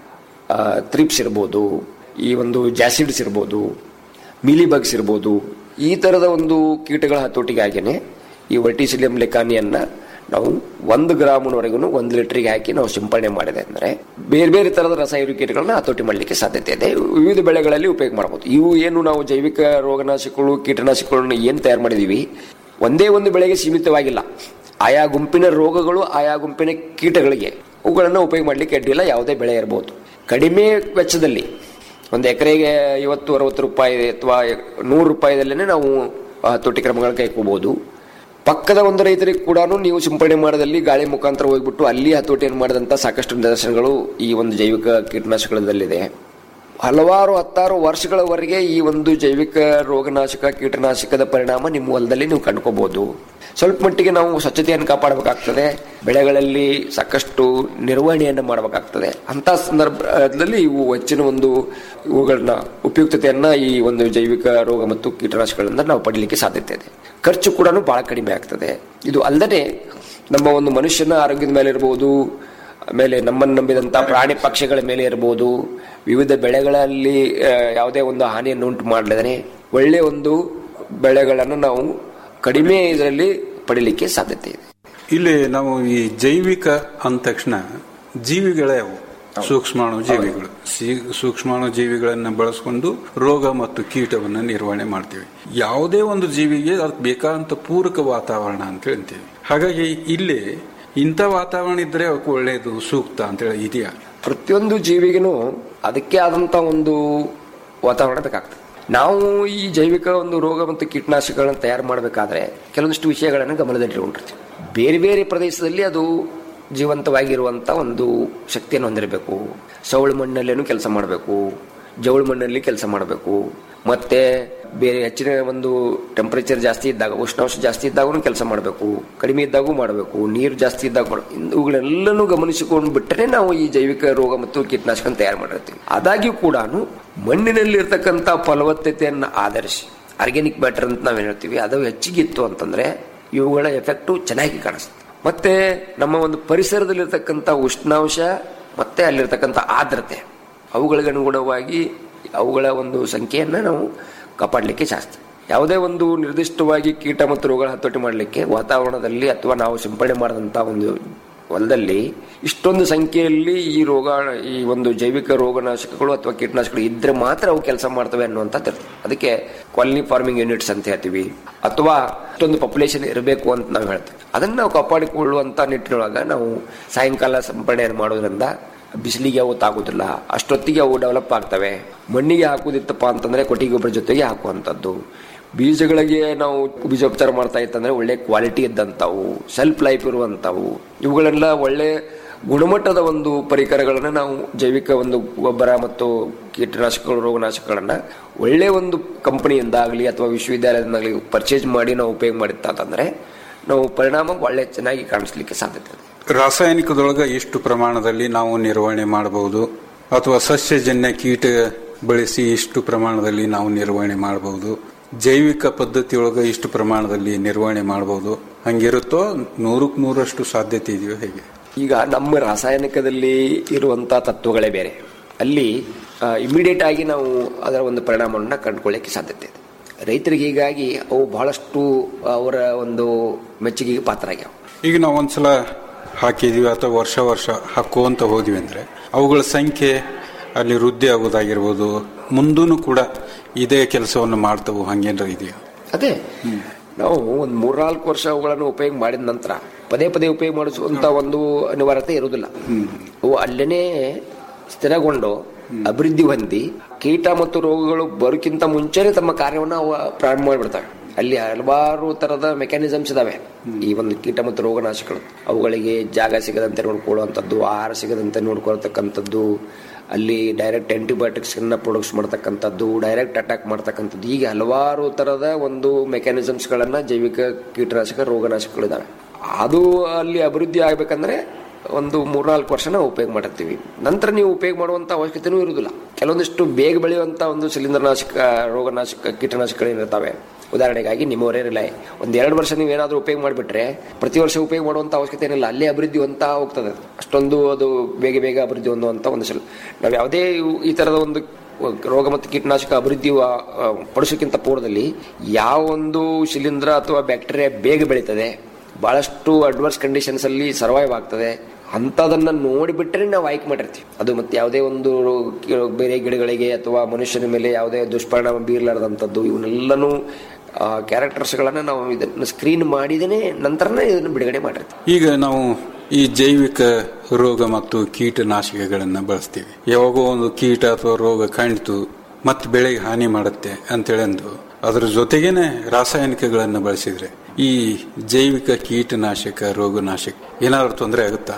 S8: ತ್ರಿಪ್ಸ್ ಇರ್ಬೋದು ಈ ಒಂದು ಜಾಸಿಡ್ಸ್ ಇರ್ಬೋದು ಮಿಲಿಬಗ್ಸ್ ಇರ್ಬೋದು ಈ ತರದ ಒಂದು ಕೀಟಗಳ ಹತೋಟಿಗಾಗಿನೇ ಈ ವರ್ಟಿಸಿಲಿಯಂ ಲೆಕಾನಿಯನ್ನ ನಾವು ಒಂದು ಗ್ರಾಮ್ನವರೆಗೂ ಒಂದು ಲೀಟರ್ಗೆ ಹಾಕಿ ನಾವು ಸಿಂಪಡಣೆ ಮಾಡಿದೆ ಅಂದ್ರೆ ಬೇರೆ ಬೇರೆ ತರದ ರಸಾಯನಿಕ ಕೀಟಗಳನ್ನ ಹತೋಟಿ ಮಾಡಲಿಕ್ಕೆ ಸಾಧ್ಯತೆ ಇದೆ ವಿವಿಧ ಬೆಳೆಗಳಲ್ಲಿ ಉಪಯೋಗ ಮಾಡಬಹುದು ಇವು ಏನು ನಾವು ಜೈವಿಕ ರೋಗನಾಶಕಗಳು ಕೀಟನಾಶಕಗಳನ್ನ ಏನು ತಯಾರು ಮಾಡಿದೀವಿ ಒಂದೇ ಒಂದು ಬೆಳೆಗೆ ಸೀಮಿತವಾಗಿಲ್ಲ ಆಯಾ ಗುಂಪಿನ ರೋಗಗಳು ಆಯಾ ಗುಂಪಿನ ಕೀಟಗಳಿಗೆ ಅವುಗಳನ್ನು ಉಪಯೋಗ ಮಾಡಲಿಕ್ಕೆ ಅಡ್ಡಿಲ್ಲ ಯಾವುದೇ ಬೆಳೆ ಇರಬಹುದು ಕಡಿಮೆ ವೆಚ್ಚದಲ್ಲಿ ಒಂದು ಎಕರೆಗೆ ಐವತ್ತು ಅರವತ್ತು ರೂಪಾಯಿ ಅಥವಾ ನೂರು ರೂಪಾಯಿದಲ್ಲೇ ನಾವು ಹತೋಟಿ ಕ್ರಮಗಳನ್ನು ಕೈಗೊಳ್ಬಹುದು ಪಕ್ಕದ ಒಂದು ರೈತರಿಗೆ ಕೂಡ ನೀವು ಸಿಂಪಡಣೆ ಮಾಡದಲ್ಲಿ ಗಾಳಿ ಮುಖಾಂತರ ಹೋಗ್ಬಿಟ್ಟು ಅಲ್ಲಿ ಹತೋಟಿಯನ್ನು ಮಾಡಿದಂಥ ಸಾಕಷ್ಟು ನಿದರ್ಶನಗಳು ಈ ಒಂದು ಜೈವಿಕ ಕೀಟನಾಶಕಗಳಲ್ಲಿದೆ ಹಲವಾರು ಹತ್ತಾರು ವರ್ಷಗಳವರೆಗೆ ಈ ಒಂದು ಜೈವಿಕ ರೋಗನಾಶಕ ಕೀಟನಾಶಕದ ಪರಿಣಾಮ ನಿಮ್ಮ ಹೊಲದಲ್ಲಿ ನೀವು ಕಂಡ್ಕೋಬಹುದು ಸ್ವಲ್ಪ ಮಟ್ಟಿಗೆ ನಾವು ಸ್ವಚ್ಛತೆಯನ್ನು ಕಾಪಾಡಬೇಕಾಗ್ತದೆ ಬೆಳೆಗಳಲ್ಲಿ ಸಾಕಷ್ಟು ನಿರ್ವಹಣೆಯನ್ನು ಮಾಡಬೇಕಾಗ್ತದೆ ಅಂತ ಸಂದರ್ಭದಲ್ಲಿ ಇವು ಹೆಚ್ಚಿನ ಒಂದು ಇವುಗಳನ್ನ ಉಪಯುಕ್ತತೆಯನ್ನ ಈ ಒಂದು ಜೈವಿಕ ರೋಗ ಮತ್ತು ಕೀಟನಾಶಕಗಳಿಂದ ನಾವು ಪಡೀಲಿಕ್ಕೆ ಸಾಧ್ಯತೆ ಇದೆ ಖರ್ಚು ಕೂಡ ಬಹಳ ಕಡಿಮೆ ಆಗ್ತದೆ ಇದು ಅಲ್ಲದೆ ನಮ್ಮ ಒಂದು ಮನುಷ್ಯನ ಆರೋಗ್ಯದ ಮೇಲೆ ಇರಬಹುದು ಆಮೇಲೆ ನಮ್ಮನ್ನು ನಂಬಿದಂತ ಪ್ರಾಣಿ ಪಕ್ಷಿಗಳ ಮೇಲೆ ಇರಬಹುದು ವಿವಿಧ ಬೆಳೆಗಳಲ್ಲಿ ಆ, ಯಾವುದೇ ಒಂದು ಹಾನಿಯನ್ನು ಉಂಟು ಮಾಡಲಿದ್ರೆ ಒಳ್ಳೆ ಒಂದು ಬೆಳೆಗಳನ್ನು ನಾವು ಕಡಿಮೆ ಇದರಲ್ಲಿ ಪಡಿಲಿಕ್ಕೆ ಸಾಧ್ಯತೆ ಇದೆ
S7: ಇಲ್ಲಿ ನಾವು ಈ ಜೈವಿಕ ಅಂದ ತಕ್ಷಣ ಜೀವಿಗಳೇ ಅವು ಸೂಕ್ಷ್ಮಾಣು ಜೀವಿಗಳು ಸಿ- ಸೂಕ್ಷ್ಮಾಣು ಜೀವಿಗಳನ್ನ ಬಳಸ್ಕೊಂಡು ರೋಗ ಮತ್ತು ಕೀಟವನ್ನ ನಿರ್ವಹಣೆ ಮಾಡ್ತೀವಿ ಯಾವುದೇ ಒಂದು ಜೀವಿಗೆ ಅದಕ್ಕೆ ಬೇಕಾದಂತ ಪೂರಕ ವಾತಾವರಣ ಅಂತ ಹೇಳ್ತೀವಿ ಹಾಗಾಗಿ ಇಲ್ಲಿ ಇಂಥ ವಾತಾವರಣ ಇದ್ರೆ ಅವಕ್ಕೆ ಒಳ್ಳೆಯದು ಸೂಕ್ತ ಅಂತ ಹೇಳಿ ಇದೆಯಾ
S8: ಪ್ರತಿಯೊಂದು ಜೀವಿಗೂ ಅದಕ್ಕೆ ಆದಂತ ಒಂದು ವಾತಾವರಣ ಬೇಕಾಗ್ತದೆ ನಾವು ಈ ಜೈವಿಕ ಒಂದು ರೋಗ ಮತ್ತು ಕೀಟನಾಶಕಗಳನ್ನು ತಯಾರು ಮಾಡಬೇಕಾದ್ರೆ ಕೆಲವೊಂದಿಷ್ಟು ವಿಷಯಗಳನ್ನು ಗಮನದಲ್ಲಿಟ್ಕೊಂಡಿರ್ತೀವಿ ಬೇರೆ ಬೇರೆ ಪ್ರದೇಶದಲ್ಲಿ ಅದು ಜೀವಂತವಾಗಿರುವಂತ ಒಂದು ಶಕ್ತಿಯನ್ನು ಹೊಂದಿರಬೇಕು ಸವಳು ಮಣ್ಣಲ್ಲೇನು ಕೆಲಸ ಮಾಡಬೇಕು ಜವಳು ಮಣ್ಣಲ್ಲಿ ಕೆಲಸ ಮಾಡಬೇಕು ಮತ್ತೆ ಬೇರೆ ಹೆಚ್ಚಿನ ಒಂದು ಟೆಂಪರೇಚರ್ ಜಾಸ್ತಿ ಇದ್ದಾಗ ಉಷ್ಣಾಂಶ ಜಾಸ್ತಿ ಇದ್ದಾಗೂ ಕೆಲಸ ಮಾಡಬೇಕು ಕಡಿಮೆ ಇದ್ದಾಗೂ ಮಾಡಬೇಕು ನೀರು ಜಾಸ್ತಿ ಇದ್ದಾಗ ಮಾಡ ಇವುಗಳೆಲ್ಲನೂ ಗಮನಿಸಿಕೊಂಡು ಬಿಟ್ಟರೆ ನಾವು ಈ ಜೈವಿಕ ರೋಗ ಮತ್ತು ಕೀಟನಾಶಕ ತಯಾರು ಮಾಡಿರ್ತೀವಿ ಆದಾಗ್ಯೂ ಕೂಡ ಮಣ್ಣಿನಲ್ಲಿ ಇರ್ತಕ್ಕಂಥ ಫಲವತ್ತತೆಯನ್ನು ಆಧರಿಸಿ ಆರ್ಗ್ಯಾನಿಕ್ ಬ್ಯಾಟರ್ ಅಂತ ನಾವೇನ್ ಹೇಳ್ತೀವಿ ಅದು ಹೆಚ್ಚಿಗಿತ್ತು ಅಂತಂದ್ರೆ ಇವುಗಳ ಎಫೆಕ್ಟು ಚೆನ್ನಾಗಿ ಕಾಣಿಸುತ್ತೆ ಮತ್ತೆ ನಮ್ಮ ಒಂದು ಪರಿಸರದಲ್ಲಿರ್ತಕ್ಕಂಥ ಉಷ್ಣಾಂಶ ಮತ್ತೆ ಅಲ್ಲಿರ್ತಕ್ಕಂಥ ಆರ್ದ್ರತೆ ಅವುಗಳಿಗೆ ಅನುಗುಣವಾಗಿ ಅವುಗಳ ಒಂದು ಸಂಖ್ಯೆಯನ್ನು ನಾವು ಕಾಪಾಡಲಿಕ್ಕೆ ಶಾಸ್ತ್ರ ಯಾವುದೇ ಒಂದು ನಿರ್ದಿಷ್ಟವಾಗಿ ಕೀಟ ಮತ್ತು ರೋಗಗಳ ಹತೋಟಿ ಮಾಡಲಿಕ್ಕೆ ವಾತಾವರಣದಲ್ಲಿ ಅಥವಾ ನಾವು ಸಿಂಪಡಣೆ ಮಾಡಿದಂಥ ಒಂದು ಹೊಲದಲ್ಲಿ ಇಷ್ಟೊಂದು ಸಂಖ್ಯೆಯಲ್ಲಿ ಈ ರೋಗ ಈ ಒಂದು ಜೈವಿಕ ರೋಗನಾಶಕಗಳು ಅಥವಾ ಕೀಟನಾಶಕಗಳು ಇದ್ರೆ ಮಾತ್ರ ಅವು ಕೆಲಸ ಮಾಡ್ತವೆ ಅನ್ನುವಂಥದ್ದು ಇರ್ತದೆ ಅದಕ್ಕೆ ಕಾಲನಿ ಫಾರ್ಮಿಂಗ್ ಯೂನಿಟ್ಸ್ ಅಂತ ಹೇಳ್ತೀವಿ ಅಥವಾ ಇಷ್ಟೊಂದು ಪಾಪ್ಯುಲೇಷನ್ ಇರಬೇಕು ಅಂತ ನಾವು ಹೇಳ್ತೀವಿ ಅದನ್ನ ನಾವು ಕಾಪಾಡಿಕೊಳ್ಳುವಂತ ನಿಟ್ಟಿನೊಳಗ ನಾವು ಸಾಯಂಕಾಲ ಸಿಂಪಡಣೆಯನ್ನು ಮಾಡೋದ್ರಿಂದ ಬಿಸಿಲಿಗೆ ಅವು ತಾಗುದಿಲ್ಲ ಅಷ್ಟೊತ್ತಿಗೆ ಅವು ಡೆವಲಪ್ ಆಗ್ತವೆ ಮಣ್ಣಿಗೆ ಹಾಕುದಿತ್ತಪ್ಪ ಅಂತಂದ್ರೆ ಕೊಟ್ಟಿಗೆ ಗೊಬ್ಬರ ಜೊತೆಗೆ ಹಾಕುವಂಥದ್ದು ಬೀಜಗಳಿಗೆ ನಾವು ಬೀಜೋಪಚಾರ ಮಾಡ್ತಾ ಇತ್ತಂದ್ರೆ ಒಳ್ಳೆ ಕ್ವಾಲಿಟಿ ಇದ್ದಂಥವು ಸೆಲ್ಫ್ ಲೈಫ್ ಇರುವಂಥವು ಇವುಗಳೆಲ್ಲ ಒಳ್ಳೆ ಗುಣಮಟ್ಟದ ಒಂದು ಪರಿಕರಗಳನ್ನು ನಾವು ಜೈವಿಕ ಒಂದು ಗೊಬ್ಬರ ಮತ್ತು ಕೀಟನಾಶಕಗಳು ರೋಗನಾಶಕಗಳನ್ನ ಒಳ್ಳೆ ಒಂದು ಕಂಪನಿಯಿಂದ ಆಗಲಿ ಅಥವಾ ವಿಶ್ವವಿದ್ಯಾಲಯದಿಂದಾಗಲಿ ಪರ್ಚೇಸ್ ಮಾಡಿ ನಾವು ಉಪಯೋಗ ಮಾಡಿತ್ತಂತಂದ್ರೆ ನಾವು ಪರಿಣಾಮ ಒಳ್ಳೆ ಚೆನ್ನಾಗಿ ಕಾಣಿಸ್ಲಿಕ್ಕೆ ಸಾಧ್ಯತೆ ಇದೆ
S7: ರಾಸಾಯನಿಕದೊಳಗ ಎಷ್ಟು ಪ್ರಮಾಣದಲ್ಲಿ ನಾವು ನಿರ್ವಹಣೆ ಮಾಡಬಹುದು ಅಥವಾ ಸಸ್ಯಜನ್ಯ ಕೀಟ ಬಳಸಿ ಇಷ್ಟು ಪ್ರಮಾಣದಲ್ಲಿ ನಾವು ನಿರ್ವಹಣೆ ಮಾಡಬಹುದು ಜೈವಿಕ ಪದ್ಧತಿಯೊಳಗ ಇಷ್ಟು ಪ್ರಮಾಣದಲ್ಲಿ ನಿರ್ವಹಣೆ ಮಾಡಬಹುದು ಹಂಗಿರುತ್ತೋ ನೂರಕ್ಕೆ ನೂರಷ್ಟು ಸಾಧ್ಯತೆ ಇದೆಯೋ ಹೇಗೆ
S8: ಈಗ ನಮ್ಮ ರಾಸಾಯನಿಕದಲ್ಲಿ ಇರುವಂತ ತತ್ವಗಳೇ ಬೇರೆ ಅಲ್ಲಿ ಇಮಿಡಿಯೇಟ್ ಆಗಿ ನಾವು ಅದರ ಒಂದು ಪರಿಣಾಮವನ್ನು ಕಂಡುಕೊಳ್ಳಿಕ್ಕೆ ಸಾಧ್ಯತೆ ಇದೆ ರೈತರಿಗೆ ಹೀಗಾಗಿ ಅವು ಬಹಳಷ್ಟು ಅವರ ಒಂದು ಮೆಚ್ಚುಗೆಗೆ ಪಾತ್ರ ಆಗ್ಯಾವ
S7: ಈಗ ನಾವು ಒಂದ್ಸಲ ಹಾಕಿದೀವಿ ಅಥವಾ ವರ್ಷ ವರ್ಷ ಹಾಕುವಂತ ಹೋದ್ವಿ ಅಂದ್ರೆ ಅವುಗಳ ಸಂಖ್ಯೆ ಅಲ್ಲಿ ವೃದ್ಧಿ ಆಗೋದಾಗಿರ್ಬೋದು ಮುಂದೂ ಕೂಡ ಇದೇ ಕೆಲಸವನ್ನು ಮಾಡ್ತವು ಹಂಗೇನಾರ ಇದೆಯಾ
S8: ಅದೇ ನಾವು ಒಂದು ಮೂರ್ನಾಲ್ಕು ವರ್ಷ ಅವುಗಳನ್ನು ಉಪಯೋಗ ಮಾಡಿದ ನಂತರ ಪದೇ ಪದೇ ಉಪಯೋಗ ಮಾಡಿಸುವಂತ ಒಂದು ಅನಿವಾರ್ಯತೆ ಇರುವುದಿಲ್ಲ ಅವು ಅಲ್ಲೇನೆ ಸ್ಥಿರಗೊಂಡು ಅಭಿವೃದ್ಧಿ ಹೊಂದಿ ಕೀಟ ಮತ್ತು ರೋಗಗಳು ಬರೋಕ್ಕಿಂತ ಮುಂಚೆನೆ ತಮ್ಮ ಕಾರ್ಯವನ್ನು ಅವು ಪ್ರಾರಂಭ ಮಾಡಿಬಿಡ್ತವೆ ಅಲ್ಲಿ ಹಲವಾರು ತರದ ಮೆಕ್ಯಾನಿಸಮ್ಸ್ ಇದಾವೆ ಈ ಒಂದು ಕೀಟ ಮತ್ತು ರೋಗನಾಶಕಗಳು ಅವುಗಳಿಗೆ ಜಾಗ ಸಿಗದಂತೆ ನೋಡ್ಕೊಳ್ಳುವಂಥದ್ದು ಆಹಾರ ಸಿಗದಂತೆ ನೋಡ್ಕೊಳ್ತಕ್ಕಂಥದ್ದು ಅಲ್ಲಿ ಡೈರೆಕ್ಟ್ ಆಂಟಿಬಯೋಟಿಕ್ಸ್ ಪ್ರೊಡ್ಯೂಸ್ ಮಾಡ್ತಕ್ಕಂಥದ್ದು ಡೈರೆಕ್ಟ್ ಅಟ್ಯಾಕ್ ಮಾಡ್ತಕ್ಕಂಥದ್ದು ಹೀಗೆ ಹಲವಾರು ತರದ ಒಂದು ಮೆಕ್ಯಾನಿಸಮ್ಸ್ ಗಳನ್ನ ಜೈವಿಕ ಕೀಟನಾಶಕ ರೋಗನಾಶಕಗಳು ಇದಾವೆ ಅದು ಅಲ್ಲಿ ಅಭಿವೃದ್ಧಿ ಆಗ್ಬೇಕಂದ್ರೆ ಒಂದು ಮೂರ್ನಾಲ್ಕು ವರ್ಷ ನಾವು ಉಪಯೋಗ ಮಾಡಿರ್ತೀವಿ ನಂತರ ನೀವು ಉಪಯೋಗ ಮಾಡುವಂತ ಅವಶ್ಯಕತೆನೂ ಇರುವುದಿಲ್ಲ ಕೆಲವೊಂದಿಷ್ಟು ಬೇಗ ಬೆಳೆಯುವಂತ ಒಂದು ಸಿಲಿಂಡರ್ನಾಶಕ ರೋಗನಾಶಕ ಕೀಟನಾಶಕಗಳಿರ್ತಾವೆ ಉದಾಹರಣೆಗಾಗಿ ನಿಮ್ಮವರೇ ರಿಲೈ ಒಂದ್ ಎರಡು ವರ್ಷ ನೀವು ಏನಾದ್ರೂ ಉಪಯೋಗ ಮಾಡಿಬಿಟ್ರೆ ಪ್ರತಿ ವರ್ಷ ಉಪಯೋಗ ಮಾಡುವಂತ ಅವಶ್ಯಕತೆ ಏನಿಲ್ಲ ಅಲ್ಲೇ ಅಭಿವೃದ್ಧಿ ಹೊಂತ ಹೋಗ್ತದೆ ಅಷ್ಟೊಂದು ಅದು ಬೇಗ ಬೇಗ ಅಭಿವೃದ್ಧಿ ಹೊಂದುವಂತ ಒಂದು ಸಲ ನಾವು ಯಾವುದೇ ಇವು- ಈ ತರದ ಒಂದು ರೋಗ ಮತ್ತು ಕೀಟನಾಶಕ ಅಭಿವೃದ್ಧಿ ಆ, ಆ, ಪಡಿಸೋಕ್ಕಿಂತ ಪೂರ್ವದಲ್ಲಿ ಯಾವ ಒಂದು ಶಿಲೀಂಧ್ರ ಅಥವಾ ಬ್ಯಾಕ್ಟೀರಿಯಾ ಬೇಗ ಬೆಳೀತದೆ ಬಹಳಷ್ಟು ಅಡ್ವರ್ಸ್ ಕಂಡೀಷನ್ಸ್ ಅಲ್ಲಿ ಸರ್ವೈವ್ ಆಗ್ತದೆ ಅಂತದನ್ನ ನೋಡಿಬಿಟ್ರೆ ನಾವು ಆಯ್ಕೆ ಮಾಡಿರ್ತೀವಿ ಅದು ಮತ್ತೆ ಯಾವುದೇ ಒಂದು ರೋ- ಬೇರೆ ಗಿಡಗಳಿಗೆ ಅಥವಾ ಮನುಷ್ಯನ ಮೇಲೆ ಯಾವುದೇ ದುಷ್ಪರಿಣಾಮ ಬೀರ್ಲಾರ್ದಂಥದ್ದು ಇವನ್ನೆಲ್ಲನೂ ಕ್ಯಾರೆಕ್ಟರ್ಸ್ಗಳನ್ನ ನಾವು ಇದನ್ನ ಸ್ಕ್ರೀನ್ ಮಾಡಿದೇನೆ ನಂತರನೇ ಇದನ್ನು ಬಿಡುಗಡೆ ಮಾಡಿರ್ತೀವಿ
S7: ಈಗ ನಾವು ಈ ಜೈವಿಕ ರೋಗ ಮತ್ತು ಕೀಟನಾಶಕಗಳನ್ನ ಬಳಸ್ತೀವಿ ಯಾವಾಗೋ ಒಂದು ಕೀಟ ಅಥವಾ ರೋಗ ಕಾಣಿತು ಮತ್ತೆ ಬೆಳೆಗೆ ಹಾನಿ ಮಾಡುತ್ತೆ ಅಂತೇಳಂದು ಅದರ ಜೊತೆಗೇನೆ ರಾಸಾಯನಿಕಗಳನ್ನ ಬಳಸಿದ್ರೆ ಈ ಜೈವಿಕ ಕೀಟನಾಶಕ ರೋಗನಾಶಕ ಏನಾದ್ರು ತೊಂದರೆ ಆಗುತ್ತಾ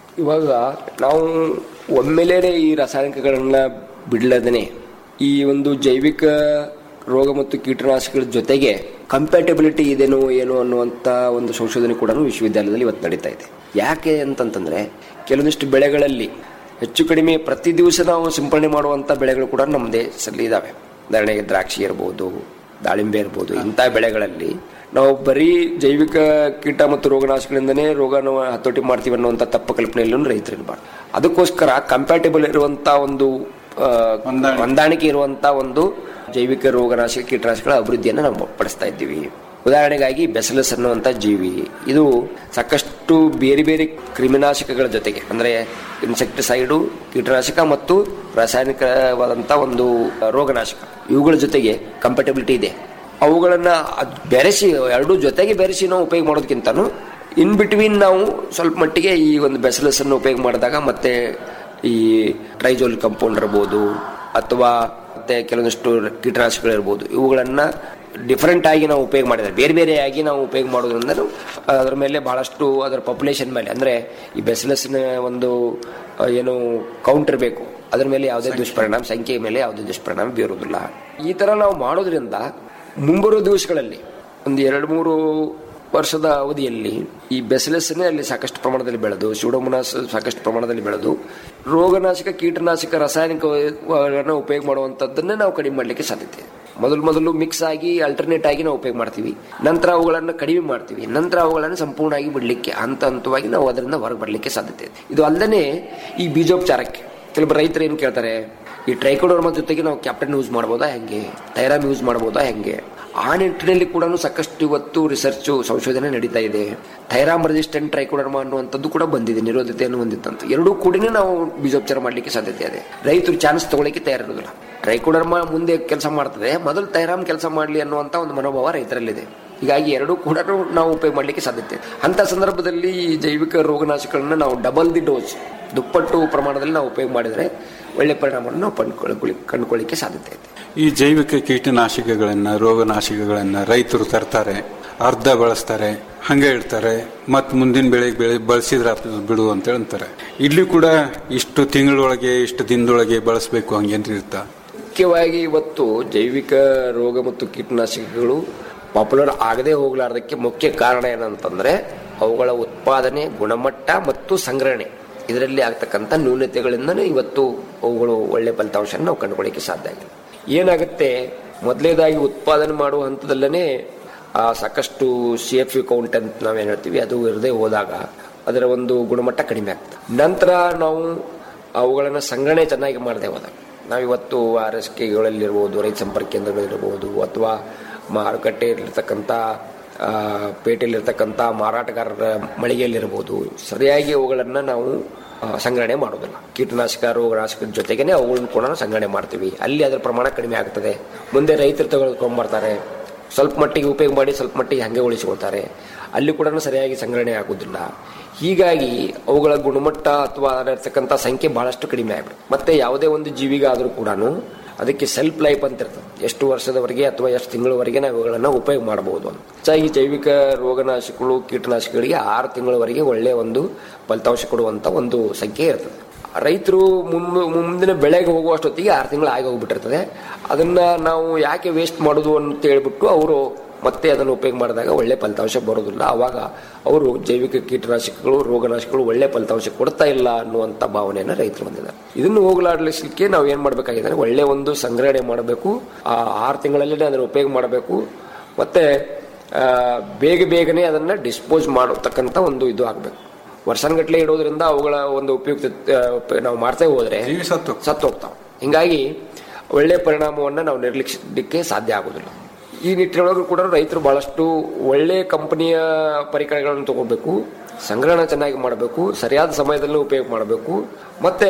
S8: ಇವಾಗ ನಾವು ಒಮ್ಮೆಲೇನೆ ಈ ರಾಸಾಯನಿಕಗಳನ್ನ ಬಿಡ್ಲದೇನೆ ಈ ಒಂದು ಜೈವಿಕ ರೋಗ ಮತ್ತು ಕೀಟನಾಶಕಗಳ ಜೊತೆಗೆ ಕಂಪ್ಯಾಟಬಿಲಿಟಿ ಇದೇನೋ ಏನೋ ಅನ್ನುವಂತ ಒಂದು ಸಂಶೋಧನೆ ಕೂಡ ವಿಶ್ವವಿದ್ಯಾಲಯದಲ್ಲಿ ಇವತ್ತು ನಡೀತಾ ಇದೆ ಯಾಕೆ ಅಂತಂತಂದ್ರೆ ಕೆಲವೊಂದಿಷ್ಟು ಬೆಳೆಗಳಲ್ಲಿ ಹೆಚ್ಚು ಕಡಿಮೆ ಪ್ರತಿ ದಿವಸ ನಾವು ಸಿಂಪಡಣೆ ಮಾಡುವಂತ ಬೆಳೆಗಳು ಕೂಡ ನಮ್ಮ ದೇಶದಲ್ಲಿ ಇದಾವೆ ಉದಾಹರಣೆಗೆ ದ್ರಾಕ್ಷಿ ಇರ್ಬೋದು ದಾಳಿಂಬೆ ಇರ್ಬೋದು ಇಂಥ ಬೆಳೆಗಳಲ್ಲಿ ನಾವು ಬರೀ ಜೈವಿಕ ಕೀಟ ಮತ್ತು ರೋಗನಾಶಕಗಳಿಂದನೇ ರೋಗನ ಹತೋಟಿ ಮಾಡ್ತೀವಿ ಅನ್ನುವಂಥ ತಪ್ಪು ಕಲ್ಪನೆಯಲ್ಲೂ ರೈತರು ಇರಬಾರ್ದು ಅದಕ್ಕೋಸ್ಕರ ಕಂಪ್ಯಾಟಬಲ್ ಇರುವಂತ ಒಂದು ಆ, ಹೊಂದಾಣಿಕೆ ಇರುವಂತ ಒಂದು ಜೈವಿಕ ರೋಗನಾಶಕ ಕೀಟನಾಶಕಗಳ ಅಭಿವೃದ್ಧಿಯನ್ನು ನಾವು ಪಡಿಸ್ತಾ ಇದ್ದೀವಿ ಉದಾಹರಣೆಗಾಗಿ ಬೆಸಲಸ್ ಅನ್ನುವಂಥ ಜೀವಿ ಇದು ಸಾಕಷ್ಟು ಬೇರೆ ಬೇರೆ ಕ್ರಿಮಿನಾಶಕಗಳ ಜೊತೆಗೆ ಅಂದ್ರೆ ಇನ್ಸೆಕ್ಟಿಸೈಡು ಕೀಟನಾಶಕ ಮತ್ತು ರಾಸಾಯನಿಕವಾದಂಥ ಒಂದು ರೋಗನಾಶಕ ಇವುಗಳ ಜೊತೆಗೆ ಕಂಪಟಬಿಲಿಟಿ ಇದೆ ಅವುಗಳನ್ನ ಅದ್ ಬೆರೆಸಿ ಎರಡೂ ಜೊತೆಗೆ ಬೆರೆಸಿ ನಾವು ಉಪಯೋಗ ಮಾಡೋದಕ್ಕಿಂತನೂ ಇನ್ ಬಿಟ್ವೀನ್ ನಾವು ಸ್ವಲ್ಪ ಮಟ್ಟಿಗೆ ಈ ಒಂದು ಬೆಸಲಸ್ ಅನ್ನು ಉಪಯೋಗ ಮಾಡಿದಾಗ ಮತ್ತೆ ಈ ಟ್ರೈಜೋಲ್ ಕಂಪೌಂಡ್ ಇರ್ಬೋದು ಅಥವಾ ಮತ್ತೆ ಕೆಲವೊಂದಿಷ್ಟು ಕೀಟನಾಶಕಗಳು ಇರ್ಬೋದು ಇವುಗಳನ್ನ ಡಿಫರೆಂಟ್ ಆಗಿ ನಾವು ಉಪಯೋಗ ಮಾಡಿದ್ರೆ ಬೇರೆ ಬೇರೆಯಾಗಿ ನಾವು ಉಪಯೋಗ ಮಾಡೋದ್ರಿಂದ ಅದರ ಮೇಲೆ ಬಹಳಷ್ಟು ಅದರ ಪಾಪ್ಯುಲೇಷನ್ ಮೇಲೆ ಅಂದ್ರೆ ಈ ಬೆಸಲಸ್ನ ಒಂದು ಆ, ಏನು ಕೌಂಟ್ ಇರಬೇಕು ಅದರ ಮೇಲೆ ಯಾವುದೇ ದುಷ್ಪರಿಣಾಮ ಸಂಖ್ಯೆ ಮೇಲೆ ಯಾವುದೇ ದುಷ್ಪರಿಣಾಮ ಬೀರುವುದಿಲ್ಲ ಈ ತರ ನಾವು ಮಾಡೋದ್ರಿಂದ ಮುಂಬರುವ ದಿವಸಗಳಲ್ಲಿ ಒಂದು ಎರಡು ಮೂರು ವರ್ಷದ ಅವಧಿಯಲ್ಲಿ ಈ ಬೆಸಲೆಸ್ನೇ ಅಲ್ಲಿ ಸಾಕಷ್ಟು ಪ್ರಮಾಣದಲ್ಲಿ ಬೆಳೆದು ಸಿಡೋಮೊನಾಸ್ ಸಾಕಷ್ಟು ಪ್ರಮಾಣದಲ್ಲಿ ಬೆಳೆದು ರೋಗನಾಶಕ ಕೀಟನಾಶಕ ರಾಸಾಯನಿಕಗಳನ್ನು ಉಪಯೋಗ ಮಾಡುವಂಥದ್ದನ್ನೇ ನಾವು ಕಡಿಮೆ ಮಾಡಲಿಕ್ಕೆ ಸಾಧ್ಯತೆ ಇದೆ. ಮೊದಲು ಮೊದಲು ಮಿಕ್ಸ್ ಆಗಿ ಅಲ್ಟರ್ನೇಟ್ ಆಗಿ ನಾವು ಉಪಯೋಗ ಮಾಡ್ತೀವಿ ನಂತರ ಅವುಗಳನ್ನು ಕಡಿಮೆ ಮಾಡ್ತೀವಿ ನಂತರ ಅವುಗಳನ್ನು ಸಂಪೂರ್ಣವಾಗಿ ಬಿಡಲಿಕ್ಕೆ ಹಂತ ಹಂತವಾಗಿ ನಾವು ಅದರಿಂದ ಹೊರಗೆ ಬರಲಿಕ್ಕೆ ಸಾಧ್ಯತೆ ಇದೆ ಇದು ಅಲ್ಲದೆ ಈ ಬೀಜೋಪಚಾರಕ್ಕೆ ಕೆಲವು ರೈತರು ಏನು ಕೇಳ್ತಾರೆ ಈ ಟ್ರೈಕೋಡರ್ಮ ಜೊತೆಗೆ ನಾವು ಕ್ಯಾಪ್ಟನ್ ಯೂಸ್ ಮಾಡ್ಬೋದಾ ಹೆಂಗೆ ಟೈರಾಮ್ ಯೂಸ್ ಮಾಡ್ಬೋದಾ ಹೆಂಗೆ ಆ ನಿಟ್ಟಿನಲ್ಲಿ ಕೂಡ ಸಾಕಷ್ಟು ಇವತ್ತು ರಿಸರ್ಚ್ ಸಂಶೋಧನೆ ನಡೀತಾ ಇದೆ ಥೈರಾಮ್ ರೆಸಿಸ್ಟೆಂಟ್ ಟ್ರೈಕೋಡರ್ಮ ಅನ್ನುವಂಥದ್ದು ಕೂಡ ಬಂದಿದೆ ನಿರೋಧತೆಯನ್ನು ಹೊಂದಿತ್ತಂತ ಎರಡೂ ಕೂಡ ನಾವು ಬೀಜೋಪಚಾರ ಮಾಡಲಿಕ್ಕೆ ಸಾಧ್ಯತೆ ಇದೆ ರೈತರು ಚಾನ್ಸ್ ತಗೊಳ್ಳಿಕ್ಕೆ ತಯಾರಿರೋದಿಲ್ಲ ಟ್ರೈಕೋಡರ್ಮ ಮುಂದೆ ಕೆಲಸ ಮಾಡ್ತದೆ ಮೊದಲು ಥೈರಾಮ್ ಕೆಲಸ ಮಾಡಲಿ ಅನ್ನುವಂಥ ಒಂದು ಮನೋಭಾವ ರೈತರಲ್ಲಿದೆ ಹೀಗಾಗಿ ಎರಡೂ ಕೂಡ ನಾವು ಉಪಯೋಗ ಮಾಡಲಿಕ್ಕೆ ಸಾಧ್ಯತೆ ಇದೆ. ಅಂತ ಸಂದರ್ಭದಲ್ಲಿ ಈ ಜೈವಿಕ ರೋಗನಾಶಕಗಳನ್ನ ನಾವು ಡಬಲ್ ದಿ ಡೋಸ್ ದುಪ್ಪಟ್ಟು ಪ್ರಮಾಣದಲ್ಲಿ ನಾವು ಉಪಯೋಗ ಮಾಡಿದರೆ ಒಳ್ಳೆ ಪರಿಣಾಮವನ್ನು ನಾವು ಕಂಡುಕೊಳ್ಳಿ ಕಂಡುಕೊಳ್ಳಿಕ್ಕೆ ಸಾಧ್ಯತೆ ಇದೆ
S7: ಈ ಜೈವಿಕ ಕೀಟನಾಶಕಗಳನ್ನ ರೋಗನಾಶಕಗಳನ್ನ ರೈತರು ತರ್ತಾರೆ ಅರ್ಧ ಬಳಸ್ತಾರೆ ಹಂಗೆ ಇಡ್ತಾರೆ ಮತ್ ಮುಂದಿನ ಬೆಳೆಗೆ ಬೆಳೆ ಬಳಸಿದ್ರೆ ಆತು ಬಿಡು ಅಂತ ಅಂತಾರೆ ಇಲ್ಲಿ ಕೂಡ ಇಷ್ಟು ತಿಂಗಳೊಳಗೆ ಇಷ್ಟು ದಿನದೊಳಗೆ ಬಳಸಬೇಕು ಹಂಗೇನ್ರಿ ಇರ್ತಾ
S8: ಮುಖ್ಯವಾಗಿ ಇವತ್ತು ಜೈವಿಕ ರೋಗ ಮತ್ತು ಕೀಟನಾಶಕಗಳು ಪಾಪ್ಯುಲರ್ ಆಗದೆ ಹೋಗ್ಲಾರ್ದಕ್ಕೆ ಮುಖ್ಯ ಕಾರಣ ಏನಂತಂದ್ರೆ ಅವುಗಳ ಉತ್ಪಾದನೆ ಗುಣಮಟ್ಟ ಮತ್ತು ಸಂಗ್ರಹಣೆ ಇದರಲ್ಲಿ ಆಗ್ತಕ್ಕಂಥ ನ್ಯೂನತೆಗಳಿಂದನೇ ಇವತ್ತು ಅವುಗಳು ಒಳ್ಳೆ ಫಲಿತಾಂಶ ನಾವು ಕಂಡುಕೊಳ್ಳಿಕ್ಕೆ ಸಾಧ್ಯ ಆಗಿದೆ ಏನಾಗುತ್ತೆ ಮೊದಲೇದಾಗಿ ಉತ್ಪಾದನೆ ಮಾಡುವ ಹಂತದಲ್ಲೇ ಆ ಸಾಕಷ್ಟು ಸಿ ಎಫ್ ಯು ಕೌಂಟ್ ಅಂತ ನಾವೇನು ಹೇಳ್ತೀವಿ ಅದು ಇರದೇ ಹೋದಾಗ ಅದರ ಒಂದು ಗುಣಮಟ್ಟ ಕಡಿಮೆ ಆಗ್ತದೆ ನಂತರ ನಾವು ಅವುಗಳನ್ನು ಸಂಗ್ರಹಣೆ ಚೆನ್ನಾಗಿ ಮಾಡದೆ ಹೋದಾಗ ನಾವಿವತ್ತು ಆರ್ ಎಸ್ ಕೆಗಳಲ್ಲಿರ್ಬೋದು ರೈತ ಸಂಪರ್ಕ ಕೇಂದ್ರಗಳಿರ್ಬೋದು ಅಥವಾ ಮಾರುಕಟ್ಟೆಯಲ್ಲಿರ್ತಕ್ಕಂಥ ಆ, ಪೇಟೆಯಲ್ಲಿರ್ತಕ್ಕಂಥ ಮಾರಾಟಗಾರರ ಮಳಿಗೆಯಲ್ಲಿರ್ಬೋದು ಸರಿಯಾಗಿ ಅವುಗಳನ್ನು ನಾವು ಆ, ಸಂಗ್ರಹಣೆ ಮಾಡೋದಿಲ್ಲ ಕೀಟನಾಶಕ ರೋಗನಾಶಕದ ಜೊತೆಗೇನೆ ಅವುಗಳನ್ನು ಕೂಡ ನಾವು ಸಂಗ್ರಹಣೆ ಮಾಡ್ತೀವಿ ಅಲ್ಲಿ ಅದರ ಪ್ರಮಾಣ ಕಡಿಮೆ ಆಗ್ತದೆ ಮುಂದೆ ರೈತರು ತಗೊಳ್ಕೊಂಬರ್ತಾರೆ ಸ್ವಲ್ಪ ಮಟ್ಟಿಗೆ ಉಪಯೋಗ ಮಾಡಿ ಸ್ವಲ್ಪ ಮಟ್ಟಿಗೆ ಹಂಗೆ ಉಳಿಸ್ಕೊಳ್ತಾರೆ ಅಲ್ಲಿ ಕೂಡ ಸರಿಯಾಗಿ ಸಂಗ್ರಹಣೆ ಆಗೋದಿಲ್ಲ ಹೀಗಾಗಿ ಅವುಗಳ ಗುಣಮಟ್ಟ ಅಥವಾ ಅದರತಕ್ಕಂಥ ಸಂಖ್ಯೆ ಬಹಳಷ್ಟು ಕಡಿಮೆ ಆಗ್ಬಿಡುತ್ತೆ ಮತ್ತೆ ಯಾವುದೇ ಒಂದು ಜೀವಿಗಾದರೂ ಕೂಡ ಅದಕ್ಕೆ ಸೆಲ್ಫ್ ಲೈಫ್ ಅಂತ ಇರ್ತದೆ ಎಷ್ಟು ವರ್ಷದವರೆಗೆ ಅಥವಾ ಎಷ್ಟು ತಿಂಗಳವರೆಗೆ ನಾವು ಇವುಗಳನ್ನು ಉಪಯೋಗ ಮಾಡಬಹುದು ಅಂತ ಹೆಚ್ಚಾಗಿ ಜೈವಿಕ ರೋಗನಾಶಕಗಳು ಕೀಟನಾಶಕಗಳಿಗೆ ಆರು ತಿಂಗಳವರೆಗೆ ಒಳ್ಳೆಯ ಒಂದು ಫಲಿತಾಂಶ ಕೊಡುವಂತ ಒಂದು ಸಂಖ್ಯೆ ಇರ್ತದೆ ರೈತರು ಮುನ್- ಮುಂದಿನ ಬೆಳೆಗೆ ಹೋಗುವಷ್ಟೊತ್ತಿಗೆ ಆರು ತಿಂಗಳು ಆಗಿ ಹೋಗ್ಬಿಟ್ಟಿರ್ತದೆ ಅದನ್ನ ನಾವು ಯಾಕೆ ವೇಸ್ಟ್ ಮಾಡೋದು ಅಂತ ಹೇಳ್ಬಿಟ್ಟು ಅವರು ಮತ್ತೆ ಅದನ್ನು ಉಪಯೋಗ ಮಾಡಿದಾಗ ಒಳ್ಳೆ ಫಲಿತಾಂಶ ಬರೋದಿಲ್ಲ ಅವಾಗ ಅವರು ಜೈವಿಕ ಕೀಟನಾಶಕಗಳು ರೋಗನಾಶಕಗಳು ಒಳ್ಳೆ ಫಲಿತಾಂಶ ಕೊಡ್ತಾ ಇಲ್ಲ ಅನ್ನುವಂಥ ಭಾವನೆಯನ್ನು ರೈತರು ಹೊಂದಿದ್ದಾರೆ ಇದನ್ನು ಹೋಗಲಾಡಿಸಲಿಕ್ಕೆ ನಾವು ಏನ್ ಮಾಡಬೇಕಾಗಿದೆ ಅಂದ್ರೆ ಒಳ್ಳೆ ಒಂದು ಸಂಗ್ರಹಣೆ ಮಾಡಬೇಕು ಆ ಆರು ತಿಂಗಳಲ್ಲೇ ಅದನ್ನು ಉಪಯೋಗ ಮಾಡಬೇಕು ಮತ್ತೆ ಆ, ಬೇಗ ಬೇಗನೆ ಅದನ್ನ ಡಿಸ್ಪೋಸ್ ಮಾಡತಕ್ಕಂಥ ಒಂದು ಇದು ಆಗಬೇಕು ವರ್ಷಾನ್ಗಟ್ಲೆ ಇಡೋದ್ರಿಂದ ಅವುಗಳ ಒಂದು ಉಪಯುಕ್ತ ಆ, ಉಪ- ನಾವು ಮಾಡ್ತಾ ಹೋದ್ರೆ ಸತ್ತು ಹೋಗ್ತಾವೆ ಹಿಂಗಾಗಿ ಒಳ್ಳೆ ಪರಿಣಾಮವನ್ನು ನಾವು ನಿರ್ಲಕ್ಷಿಸಲಿಕ್ಕೆ ಸಾಧ್ಯ ಆಗೋದಿಲ್ಲ ಈ ನಿಟ್ಟಿನೊಳಗೂ ಕೂಡ ರೈತರು ಬಹಳಷ್ಟು ಒಳ್ಳೆ ಕಂಪನಿಯ ಪರಿಕರಗಳನ್ನು ತಗೋಬೇಕು ಸಂಗ್ರಹಣ ಚೆನ್ನಾಗಿ ಮಾಡಬೇಕು ಸರಿಯಾದ ಸಮಯದಲ್ಲಿ ಉಪಯೋಗ ಮಾಡಬೇಕು ಮತ್ತೆ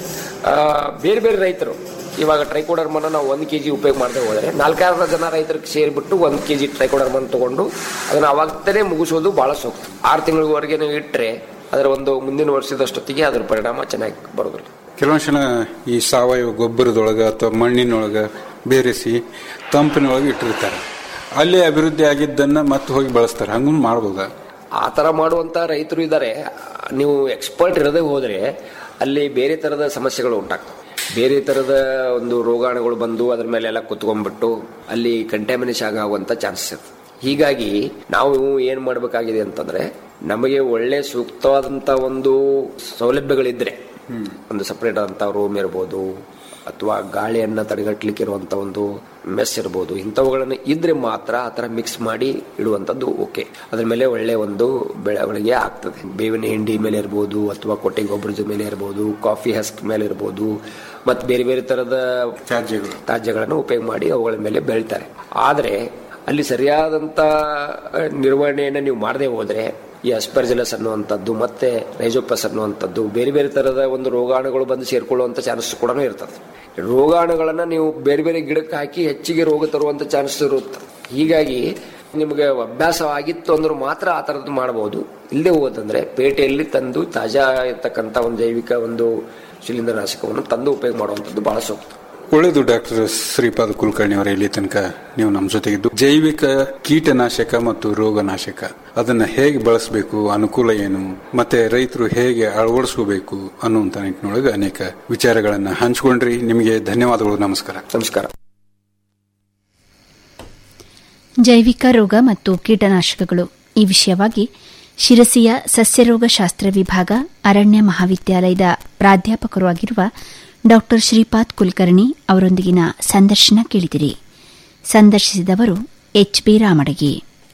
S8: ಆ, ಬೇರೆ ಬೇರೆ ರೈತರು ಇವಾಗ ಟ್ರೈಕೋಡರ್ಮನ ನಾವು ಒಂದು ಕೆಜಿ ಉಪಯೋಗ ಮಾಡದೆ ಹೋದರೆ ನಾಲ್ಕಾರು ಜನ ರೈತರಿಗೆ ಸೇರಿಬಿಟ್ಟು ಒಂದು ಕೆಜಿ ಟ್ರೈಕೋಡರ್ಮನ್ ತಗೊಂಡು ಅದನ್ನ ಅವಾಗನೇ ಮುಗಿಸೋದು ಬಹಳ ಸೂಕ್ತ ಆರು ತಿಂಗಳವರೆಗೆ ನೀವು ಇಟ್ಟರೆ ಅದರ ಒಂದು ಮುಂದಿನ ವರ್ಷದಷ್ಟೊತ್ತಿಗೆ ಅದರ ಪರಿಣಾಮ ಚೆನ್ನಾಗಿ ಬರೋದಿಲ್ಲ
S7: ಕೆಲವೊಂದು ಜನ ಈ ಸಾವಯವ ಗೊಬ್ಬರದೊಳಗ ಅಥವಾ ಮಣ್ಣಿನೊಳಗ ಬೇರೆಸಿ ತಂಪಿನೊಳಗೆ ಇಟ್ಟಿರ್ತಾರೆ ಅಲ್ಲಿ ಅಭಿವೃದ್ಧಿ ಆಗಿದ್ದನ್ನ ಮತ್ತೆ ಹೋಗಿ ಬಳಸ್ತಾರೆ ಹಂಗೂ ಮಾಡ್ಬೋದಾ
S8: ಆ ತರ ಮಾಡುವಂತ ರೈತರು ಇದ್ದಾರೆ ನೀವು ಎಕ್ಸ್ಪರ್ಟ್ ಇರದೇ ಹೋದರೆ ಅಲ್ಲಿ ಬೇರೆ ಥರದ ಸಮಸ್ಯೆಗಳು ಉಂಟಾಗ್ತವೆ ಬೇರೆ ಥರದ ಒಂದು ರೋಗಾಣುಗಳು ಬಂದು ಅದ್ರ ಮೇಲೆ ಎಲ್ಲ ಕುತ್ಕೊಂಡ್ಬಿಟ್ಟು ಅಲ್ಲಿ ಕಂಟ್ಯಾಮಿನೇಷನ್ ಆಗುವಂಥ ಚಾನ್ಸಸ್ ಇರ್ತದೆ ಹೀಗಾಗಿ ನಾವು ಏನು ಮಾಡಬೇಕಾಗಿದೆ ಅಂತಂದ್ರೆ ನಮಗೆ ಒಳ್ಳೆ ಸೂಕ್ತವಾದಂಥ ಒಂದು ಸೌಲಭ್ಯಗಳಿದ್ರೆ ಒಂದು ಸಪ್ರೇಟ್ ಆದಂಥ ರೂಮ್ ಇರ್ಬೋದು ಅಥವಾ ಗಾಳಿಯನ್ನ ತಡೆಗಟ್ಟಲಿಕ್ಕೆ ಇರುವಂತ ಒಂದು ಮೆಸ್ ಇರ್ಬೋದು ಇಂಥವುಗಳನ್ನು ಇದ್ರೆ ಮಾತ್ರ ಆ ಥರ ಮಿಕ್ಸ್ ಮಾಡಿ ಇಡುವಂಥದ್ದು ಓಕೆ ಅದ್ರ ಮೇಲೆ ಒಳ್ಳೆ ಒಂದು ಬೆಳವಣಿಗೆ ಆಗ್ತದೆ ಬೇವಿನ ಹಿಂಡಿ ಮೇಲೆ ಇರ್ಬೋದು ಅಥವಾ ಕೊಟ್ಟೆ ಗೊಬ್ಬರದ ಮೇಲೆ ಇರ್ಬೋದು ಕಾಫಿ ಹಸ್ಕ್ ಮೇಲೆ ಇರ್ಬೋದು ಮತ್ತು ಬೇರೆ ಬೇರೆ ಥರದ
S7: ತ್ಯಾಜ್ಯಗಳು
S8: ತ್ಯಾಜ್ಯಗಳನ್ನು ಉಪಯೋಗ ಮಾಡಿ ಅವುಗಳ ಮೇಲೆ ಬೆಳಿತಾರೆ ಆದರೆ ಅಲ್ಲಿ ಸರಿಯಾದಂಥ ನಿರ್ವಹಣೆಯನ್ನು ನೀವು ಮಾಡದೆ ಹೋದ್ರೆ ಈ ಅಸ್ಪರ್ಜಿಲಸ್ ಅನ್ನುವಂಥದ್ದು ಮತ್ತೆ ರೈಜೋಪಸ್ ಅನ್ನುವಂಥದ್ದು ಬೇರೆ ಬೇರೆ ಥರದ ಒಂದು ರೋಗಾಣುಗಳು ಬಂದು ಸೇರ್ಕೊಳ್ಳುವಂಥ ಚಾನ್ಸಸ್ ಕೂಡ ಇರ್ತದೆ ರೋಗಾಣುಗಳನ್ನು ನೀವು ಬೇರೆ ಬೇರೆ ಗಿಡಕ್ಕೆ ಹಾಕಿ ಹೆಚ್ಚಿಗೆ ರೋಗ ತರುವಂಥ ಚಾನ್ಸಸ್ ಇರುತ್ತೆ ಹೀಗಾಗಿ ನಿಮಗೆ ಅಭ್ಯಾಸವಾಗಿತ್ತು ಅಂದ್ರೂ ಮಾತ್ರ ಆ ಥರದ್ದು ಮಾಡಬಹುದು ಇಲ್ಲದೆ ಹೋದಂದ್ರೆ ಪೇಟೆಯಲ್ಲಿ ತಂದು ತಾಜಾ ಇರ್ತಕ್ಕಂಥ ಒಂದು ಜೈವಿಕ ಒಂದು ಶಿಲೀಂಧ್ರನಾಶಕವನ್ನು ತಂದು ಉಪಯೋಗ ಮಾಡುವಂಥದ್ದು ಬಹಳ ಸೂಕ್ತ
S7: ಒಳ್ಳೆಯದು ಡಾಕ್ಟರ್ ಶ್ರೀಪಾದ ಕುಲಕರ್ಣಿ ಅವರ ಇಲ್ಲಿ ತನಕ ನೀವು ನಮ್ಮ ಜೊತೆಗಿದ್ದು ಜೈವಿಕ ಕೀಟನಾಶಕ ಮತ್ತು ರೋಗನಾಶಕ ಅದನ್ನ ಹೇಗೆ ಬಳಸಬೇಕು ಅನುಕೂಲ ಏನು ಮತ್ತೆ ರೈತರು ಹೇಗೆ ಅಳವಡಿಸ್ಕೋಬೇಕು ಅನ್ನುವಂತ ನಿಟ್ಟಿನೊಳಗೆ ಅನೇಕ ವಿಚಾರಗಳನ್ನ ಹಂಚಿಕೊಂಡ್ರಿ ನಿಮಗೆ ಧನ್ಯವಾದಗಳು ನಮಸ್ಕಾರ
S8: ನಮಸ್ಕಾರ
S6: ಜೈವಿಕ ರೋಗ ಮತ್ತು ಕೀಟನಾಶಕಗಳು ಈ ವಿಷಯವಾಗಿ ಶಿರಸಿಯ ಸಸ್ಯರೋಗ ಶಾಸ್ತ್ರ ವಿಭಾಗ ಅರಣ್ಯ ಮಹಾವಿದ್ಯಾಲಯದ ಪ್ರಾಧ್ಯಾಪಕರು ಆಗಿರುವ ಡಾ ಶ್ರೀಪಾದ್ ಕುಲಕರ್ಣಿ ಅವರೊಂದಿಗಿನ ಸಂದರ್ಶನ ಕೇಳಿದಿರಿ ಸಂದರ್ಶಿಸಿದವರು ಎಚ್ ಬಿ ರಾಮಡಗಿ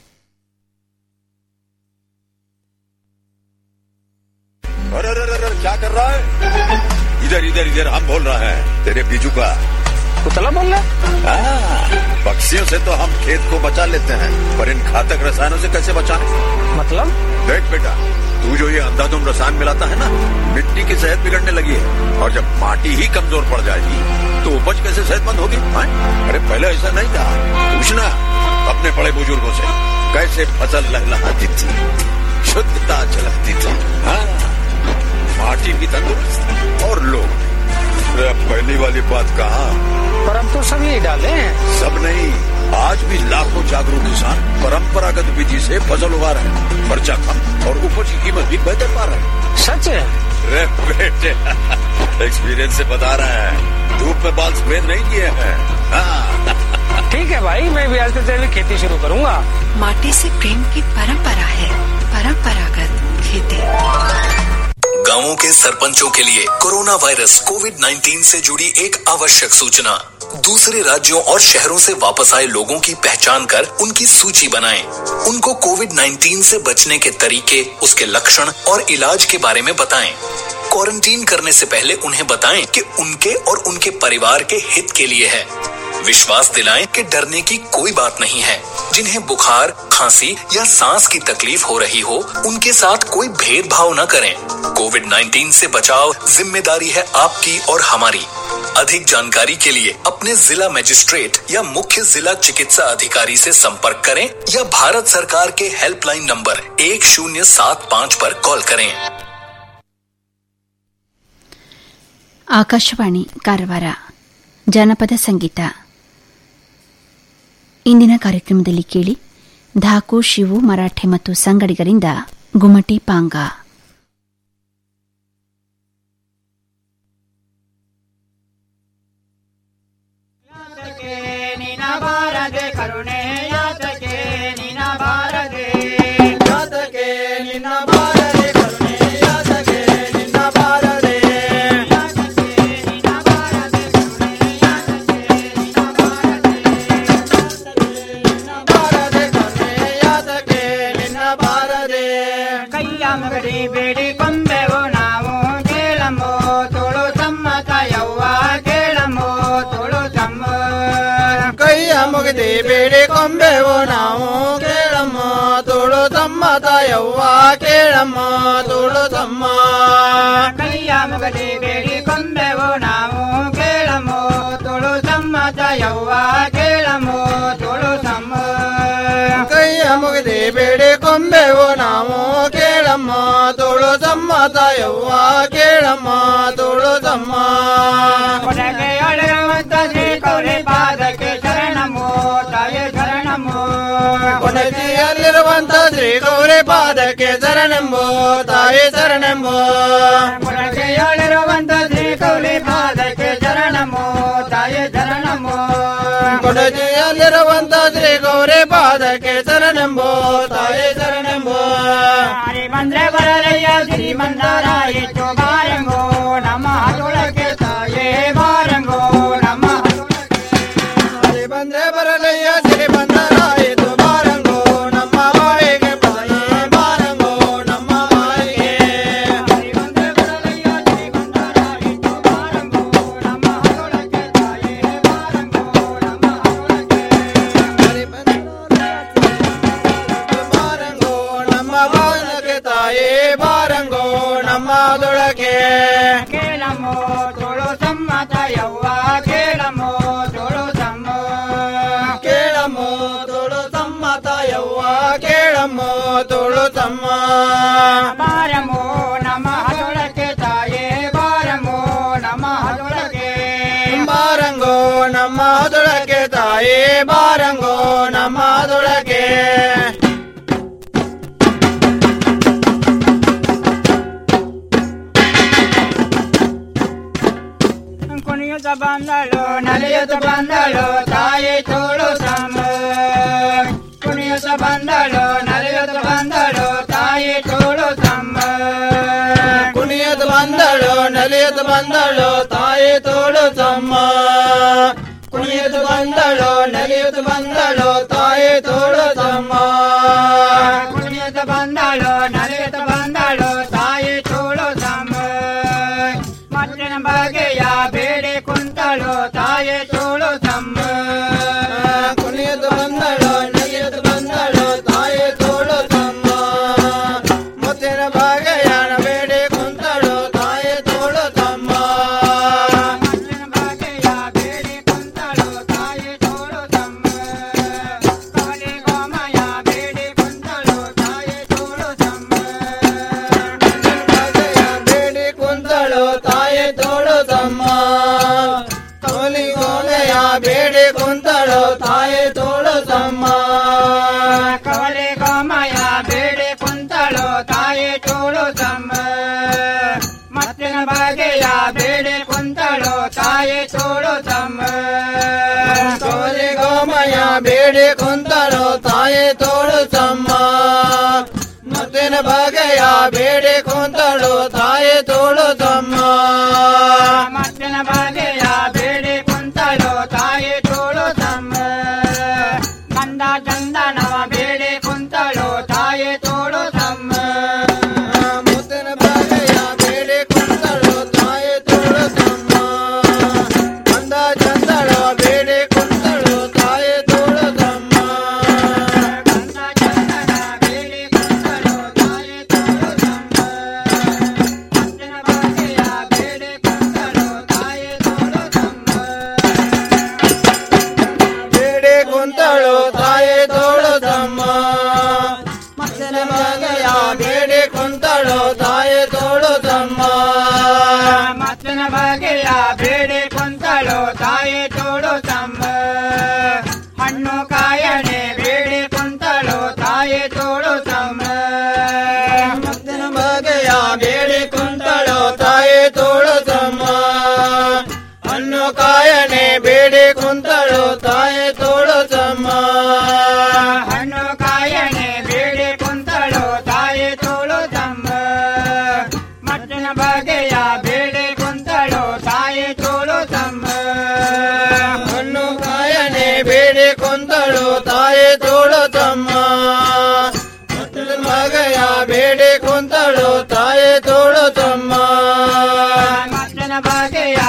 S3: अरे अरे अरे अरे, क्या कर रहा है इधर इधर इधर हम बोल रहे हैं तेरे बीजू का
S8: कुतला बोल रहा
S3: हाँ, पक्षियों से तो हम खेत को बचा लेते हैं पर इन घातक रसायनों से कैसे बचाएं?
S8: मतलब
S3: देख बेटा तू जो ये अंधाधुंध रसायन मिलाता है ना मिट्टी की सेहत बिगड़ने लगी है और जब माटी ही कमजोर पड़ जाएगी तो उपज कैसे सेहतमंद होगी हाँ? अरे पहले ऐसा नहीं था पूछना अपने बड़े बुजुर्गों से कैसे फसल लहलहाती थी शुद्धता झलकती थी हाँ माटी भी तंदुरुस्त और लोग अरे अब पहली वाली बात कहा
S9: पर अब तो सब यही डाले हैं
S3: सब नहीं आज भी लाखों जागरूक किसान परंपरागत विधि से फसल उगा रहे हैं खर्चा कम और उपज की कीमत भी बेहतर पा रहे हैं
S9: सच है
S3: रे बेटे एक्सपीरियंस से बता रहे हैं धूप में बाल सफेद नहीं किए हैं हाँ,
S9: ठीक है भाई मैं भी आज से जैविक खेती शुरू करूंगा
S5: माटी से प्रेम की परंपरा है परंपरागत खेती
S10: गांवों के सरपंचों के लिए कोरोना वायरस कोविड 19 से जुड़ी एक आवश्यक सूचना दूसरे राज्यों और शहरों से वापस आए लोगों की पहचान कर उनकी सूची बनाएं। उनको कोविड 19 से बचने के तरीके उसके लक्षण और इलाज के बारे में बताएं। क्वारंटीन करने से पहले उन्हें बताएं कि उनके और उनके परिवार के हित के लिए है विश्वास दिलाएं कि डरने की कोई बात नहीं है जिन्हें बुखार खांसी या सांस की तकलीफ हो रही हो उनके साथ कोई भेदभाव न करें कोविड 19 से बचाव जिम्मेदारी है आपकी और हमारी अधिक जानकारी के लिए अपने जिला मजिस्ट्रेट या मुख्य जिला चिकित्सा अधिकारी से संपर्क करें या भारत सरकार के हेल्पलाइन नंबर एक शून्य सात पाँच पर कॉल करें
S6: ಆಕಾಶವಾಣಿ ಕಾರವಾರ ಜಾನಪದ ಸಂಗೀತ ಇಂದಿನ ಕಾರ್ಯಕ್ರಮದಲ್ಲಿ ಕೇಳಿ ಧಾಕು ಶಿವು ಮರಾಠೆ ಮತ್ತು ಸಂಗಡಿಗರಿಂದ ಗುಮಟಿ ಪಾಂಗ
S11: ನಿನ ಬಾರದೆ ಕರುಣೆ ಯಾತಕೆ ನಿನ ಬಾರದೆ
S4: ಯಾತಕೆ ನಿನ್ನ ಬಾರದೆ ಕರುಣೆ ಯಾತಕೆ ನಿನ್ನ ಬಾರದೆ ಬಾರದೆ ಕರುಣೆ ಯಾತಕೆ ನಿನ್ನ ಬಾರದೆ
S11: ಕೈಯ ಮಗಡಿ ಬೇಡಿ ಕೊಂಬೆವು ನಾವು ಕೇಳಮೋ ತುಳು ತಮ್ಮ ತಾಯವ್ವ ಕೇಳಮೋ ತುಳು ತಮ್ಮ
S4: ಕೈಯ ಮುಗಿದಿ ಬೇಡಿ ಕೊಂಬೆವು ನಾವು ಕೇಳಮ್ಮ ತುಳು ತಮ್ಮ ತಾಯವ್ವ ಕೇಳಮ್ಮ ತುಳು ತಮ್ಮ
S11: ಕೈಯ ಮಗಡಿ ಬೇಡಿ ಕೊಂಬೆವು ನಾವು ಕೇಳಮೋ ತುಳು ತಮ್ಮ ತಾಯವ್ವ ಕೇಳಮೋ ತುಳು ತಮ್ಮ
S4: ಕೈಯ ಮುಗಿದಿ ಬೇಡಿ ಕೊಂಬೆವು ನಾವು ಕೇಳಮ್ಮ ತುಳು ತಮ್ಮ ತಾಯವ್ವ ಕೇಳಮ್ಮ ತುಳು ತಮ್ಮ
S11: ಕೊನೆಗೆ ಅಳೆಯುವಂತ ಶ್ರೀ ಕೌರಿ ಪಾದಕ್ಕೆ ಶರಣಮೋ ತಾಯ ಶರಣಮೋ
S4: ಕೊನೆಗೆಯಲ್ಲಿರುವಂತ ಶ್ರೀ ಗೌರಿ ಪಾದಕ್ಕೆ ಶರಣ ಶರಣೆಂಬೋ ತಾಯಿ ಶರಣೆಂಬೋ
S11: ಕೊಡಗೆಯೊಳಿರುವಂತ ಶ್ರೀ ಕೌಲಿ ಪಾದಕ್ಕೆ ಶರಣಮೋ ತಾಯಿ ಶರಣಮೋ
S4: ಕೊಡಜಿಯಲ್ಲಿರುವಂತ ಶ್ರೀ ಗೌರಿ ಪಾದಕ್ಕೆ ಶರಣೆಂಬೋ ತಾಯಿ ಶರಣೆಂಬೋ
S11: ಹರಿ ಬಂದ್ರೆ ಬರಲಯ್ಯ ಶ್ರೀಮಂತರ ಹೆಚ್ಚು ಬಾರಂಗೋ ನಮ್ಮ ಹತುಳಕ್ಕೆ ತಾಯೇ ಬಾರಂಗೋ ನಮ್ಮ
S4: ಹರಿ ಬಂದ್ರೆ ಬರಲಯ್ಯ ಸಿರಿ ಬಂದರಾಯಿತು ಬಾರಂಗೋ ನಮ್ಮ ಬಾಯಿಗೆ ತಾಯಿ ಬಾರಂಗೋ ನಮ್ಮ ಬಾಯಿಗೆ
S11: ಹರಿ ಬಂದ್ರೆ ಬರಲಯ್ಯ ಶ್ರೀಮಂತರ ಹೆಚ್ಚು ಬಾರಂಗೋ ನಮ್ಮ ಹತುಳಕ್ಕೆ ತಾಯೇ ಬಾರಂಗೋ ನಮ್ಮ
S4: ಹರಿ ಬಾರಂಗೋ ನಮ್ಮ ಬಾನಕ್ಕೆ ತಾಯಿ ಬಾರಂಗೋ ನಮ್ಮ ದೊಳಗೆ
S11: ಕೇಳಮೋ ತೋಳು ಸಮ್ಮತ ಯವ್ವ ಕೇಳಮೋ ತೋಳು ಸಮ್ಮ
S4: ಕೇಳಮ್ಮೋ ತೋಳು ತಮ್ಮ ತಾಯವ್ವ ಕೇಳಮ್ಮೋ ತೋಳು ತಮ್ಮ
S11: ಬಾರಮೋ ನಮ್ಮ ಹದೊಳಕ್ಕೆ ತಾಯೇ ಬಾರಮೋ ನಮ್ಮ ಹದೊಳಗೆ
S4: ಬಾರಂಗೋ ನಮ್ಮ ದೊಳಗೆ ತಾಯಿ ಬಾರಂಗೋ ನಮ್ಮ ದೊಳಗೆ
S11: ಕುಣಿಯುತ್ತ ಬಂದಳು ನಲಿಯುತ್ತ ಬಂದಳು ತಾಯಿ ತೋಳು ಸಮ ಕುಣಿಯುತ್ತ ಬಂದಳು ನಲಿಯುತ್ತ ಬಂದಳು ತಾಯಿ ತೋಳು ಸಮ
S4: ಕುಣಿಯದ ಬಂದಳು ನಲಿಯದ ಬಂದಳು ತಾಯಿ ತೋಳು ತಮ್ಮ ಕುಣಿಯದ ಬಂದಳು ನಲಿಯದ ಬಂದಳು ತಾಯಿ ತೋಳು ತಮ್ಮ
S11: ಕುಣಿಯುತ್ತ ಬಂದಳು ನಲಿಯುತ್ತ ಬಂದಳು ತಾಯಿ ತೋಳು ಸಮ ಮತ್ತಿನ ಬಗೆಯ ಬೇಡಿ ಕುಂತಳು ತಾಯಿ ತೋಳು ಸಮ
S4: ಕುಣಿಯದ ಬಂದಳು ನಲಿಯದ ಬಂದಳು ತಾಯಿ ತೋಳು ತಮ್ಮ ಮುತ್ತಿನ ಭಾಗಯಾನ ಬೇಡಿ ಕುಂತಳು ತಾಯಿ ತೋಳು ತಮ್ಮ
S11: ಮತ್ತಿನ ಬಗೆಯ ಬೇಡಿ ಕುಂತಳು ತಾಯಿ ತೋಳು ಸಮ ಕವಲಿ ಗೋಮಯ ಬೇಡಿ ಕುಂತಳು ತಾಯಿ ತೋಳು ಸಮ
S4: ಬೇಡಿ ಕುಂತಳು ತಾಯಿ ತೋಳು ತಮ್ಮ ಕವಲಿ ಗೋಮೆಯ ಬೇಡಿ ಕುಂತಳು ತಾಯಿ ತೋಳು ತಮ್ಮ
S11: ಕವಲೆ ಗೋಮಯ ಬೇಡಿ ಕುಂತಳು ತಾಯಿ ತೋಳು ಸಮ ಮತ್ತಿನ ಬಗೆಯ ಬೇಡಿ ಕುಂತಳು ತಾಯಿ ತೋಳು ಸಮ
S4: ಕವಲಿ ಗೋಮಯ ಬೇಡಿ ಕುಂತಳು ತಾಯಿ ತೋಳು ತಮ್ಮ ಮತ್ತಿನ ಬಗೆಯ ಬೇಡಿ ಕುಂತಳು ತಾಯಿ ತೋಳು ತಮ್ಮ
S11: ಮತ್ತಿನ ಬಗೆಯ ಬೇಡಿ ಕುಂತಳು ತಾಯಿ ತೋಳು ಸಮ ಗಂಧ ಚಂದನವ ಬೇಡಿ ಕುಂತಳು ತಾಯಿ ತೋಳು ಸಮ
S4: ಮುತ್ತಿನ ಬಗೆಯ ಬೇಡಿ ಕುಂತಳು ತಾಯಿ ತೋಳು ತಮ್ಮ ಅಂದ ಚಂದಳ ಬೇಡಿ ಕುಂತಳು ತಾಯಿ ತೋಳು ತಮ್ಮ
S11: ಗಂಧ ಚಂದನ ಬೇಡಿ ಕುಂತಳು ತಾಯಿ ತೋಳು ಸಮ ಮತ್ತಿನ ಬಗೆಯ ಬೇಡಿ ಕುಂತಳು ತಾಯಿ ತೋಳು ಸಮ
S4: ಬೇಡಿ ಕುಂತಳು ತಾಯಿ ತೋಳು ತಮ್ಮ ಮತ್ತಿನ ಬಗೆಯ ಬೇಡಿ ಕುಂತಳು ತಾಯಿ ತೋಳು ತಮ್ಮ
S11: ಮತ್ತಿನ ಬಗೆಯ ಬೇಡಿ ಕುಂತಳು ತಾಯಿ ತೋಳು ತಮ್ಮ ಹಣ್ಣು ಕಾಯಣೆ ಬೇಡಿ ಕುಂತಳು ತಾಯಿ ತೋಳು ತಮ್ಮ
S4: ಮತ್ತಿನ ಬಗೆಯ ಬೇಡಿ ಕುಂತಳು ತಾಯಿ ತೋಳು ತಮ್ಮ ಹಣ್ಣು ಕಾಯನೆ ಬೇಡಿ ಕುಂತಳು ತಾಯಿ ತೋಳು ತಮ್ಮ
S11: ಹಣ್ಣು ಕಾಯಣೆ ಬೇಡಿ ಕುಂತಳು ತಾಯಿ ತೋಳು ತಮ್ಮ ಮತ್ತಿನ ಬಗೆಯ ಬೇಡಿ ಕುಂತಳು ತಾಯಿ ತೋಳು ತಮ್ಮ
S4: ಹಣ್ಣು ಕಾಯನೆ ಬೇಡಿ ಕುಂತಳು ತಾಯಿ ತೋಳು ತಮ್ಮ ಮತ್ತಿನ ಬಗೆಯ ಬೇಡಿ ಕುಂತಳು ತಾಯಿ ತೋಳು ತಮ್ಮ
S11: ಮತ್ತಿನ ಬಗೆಯ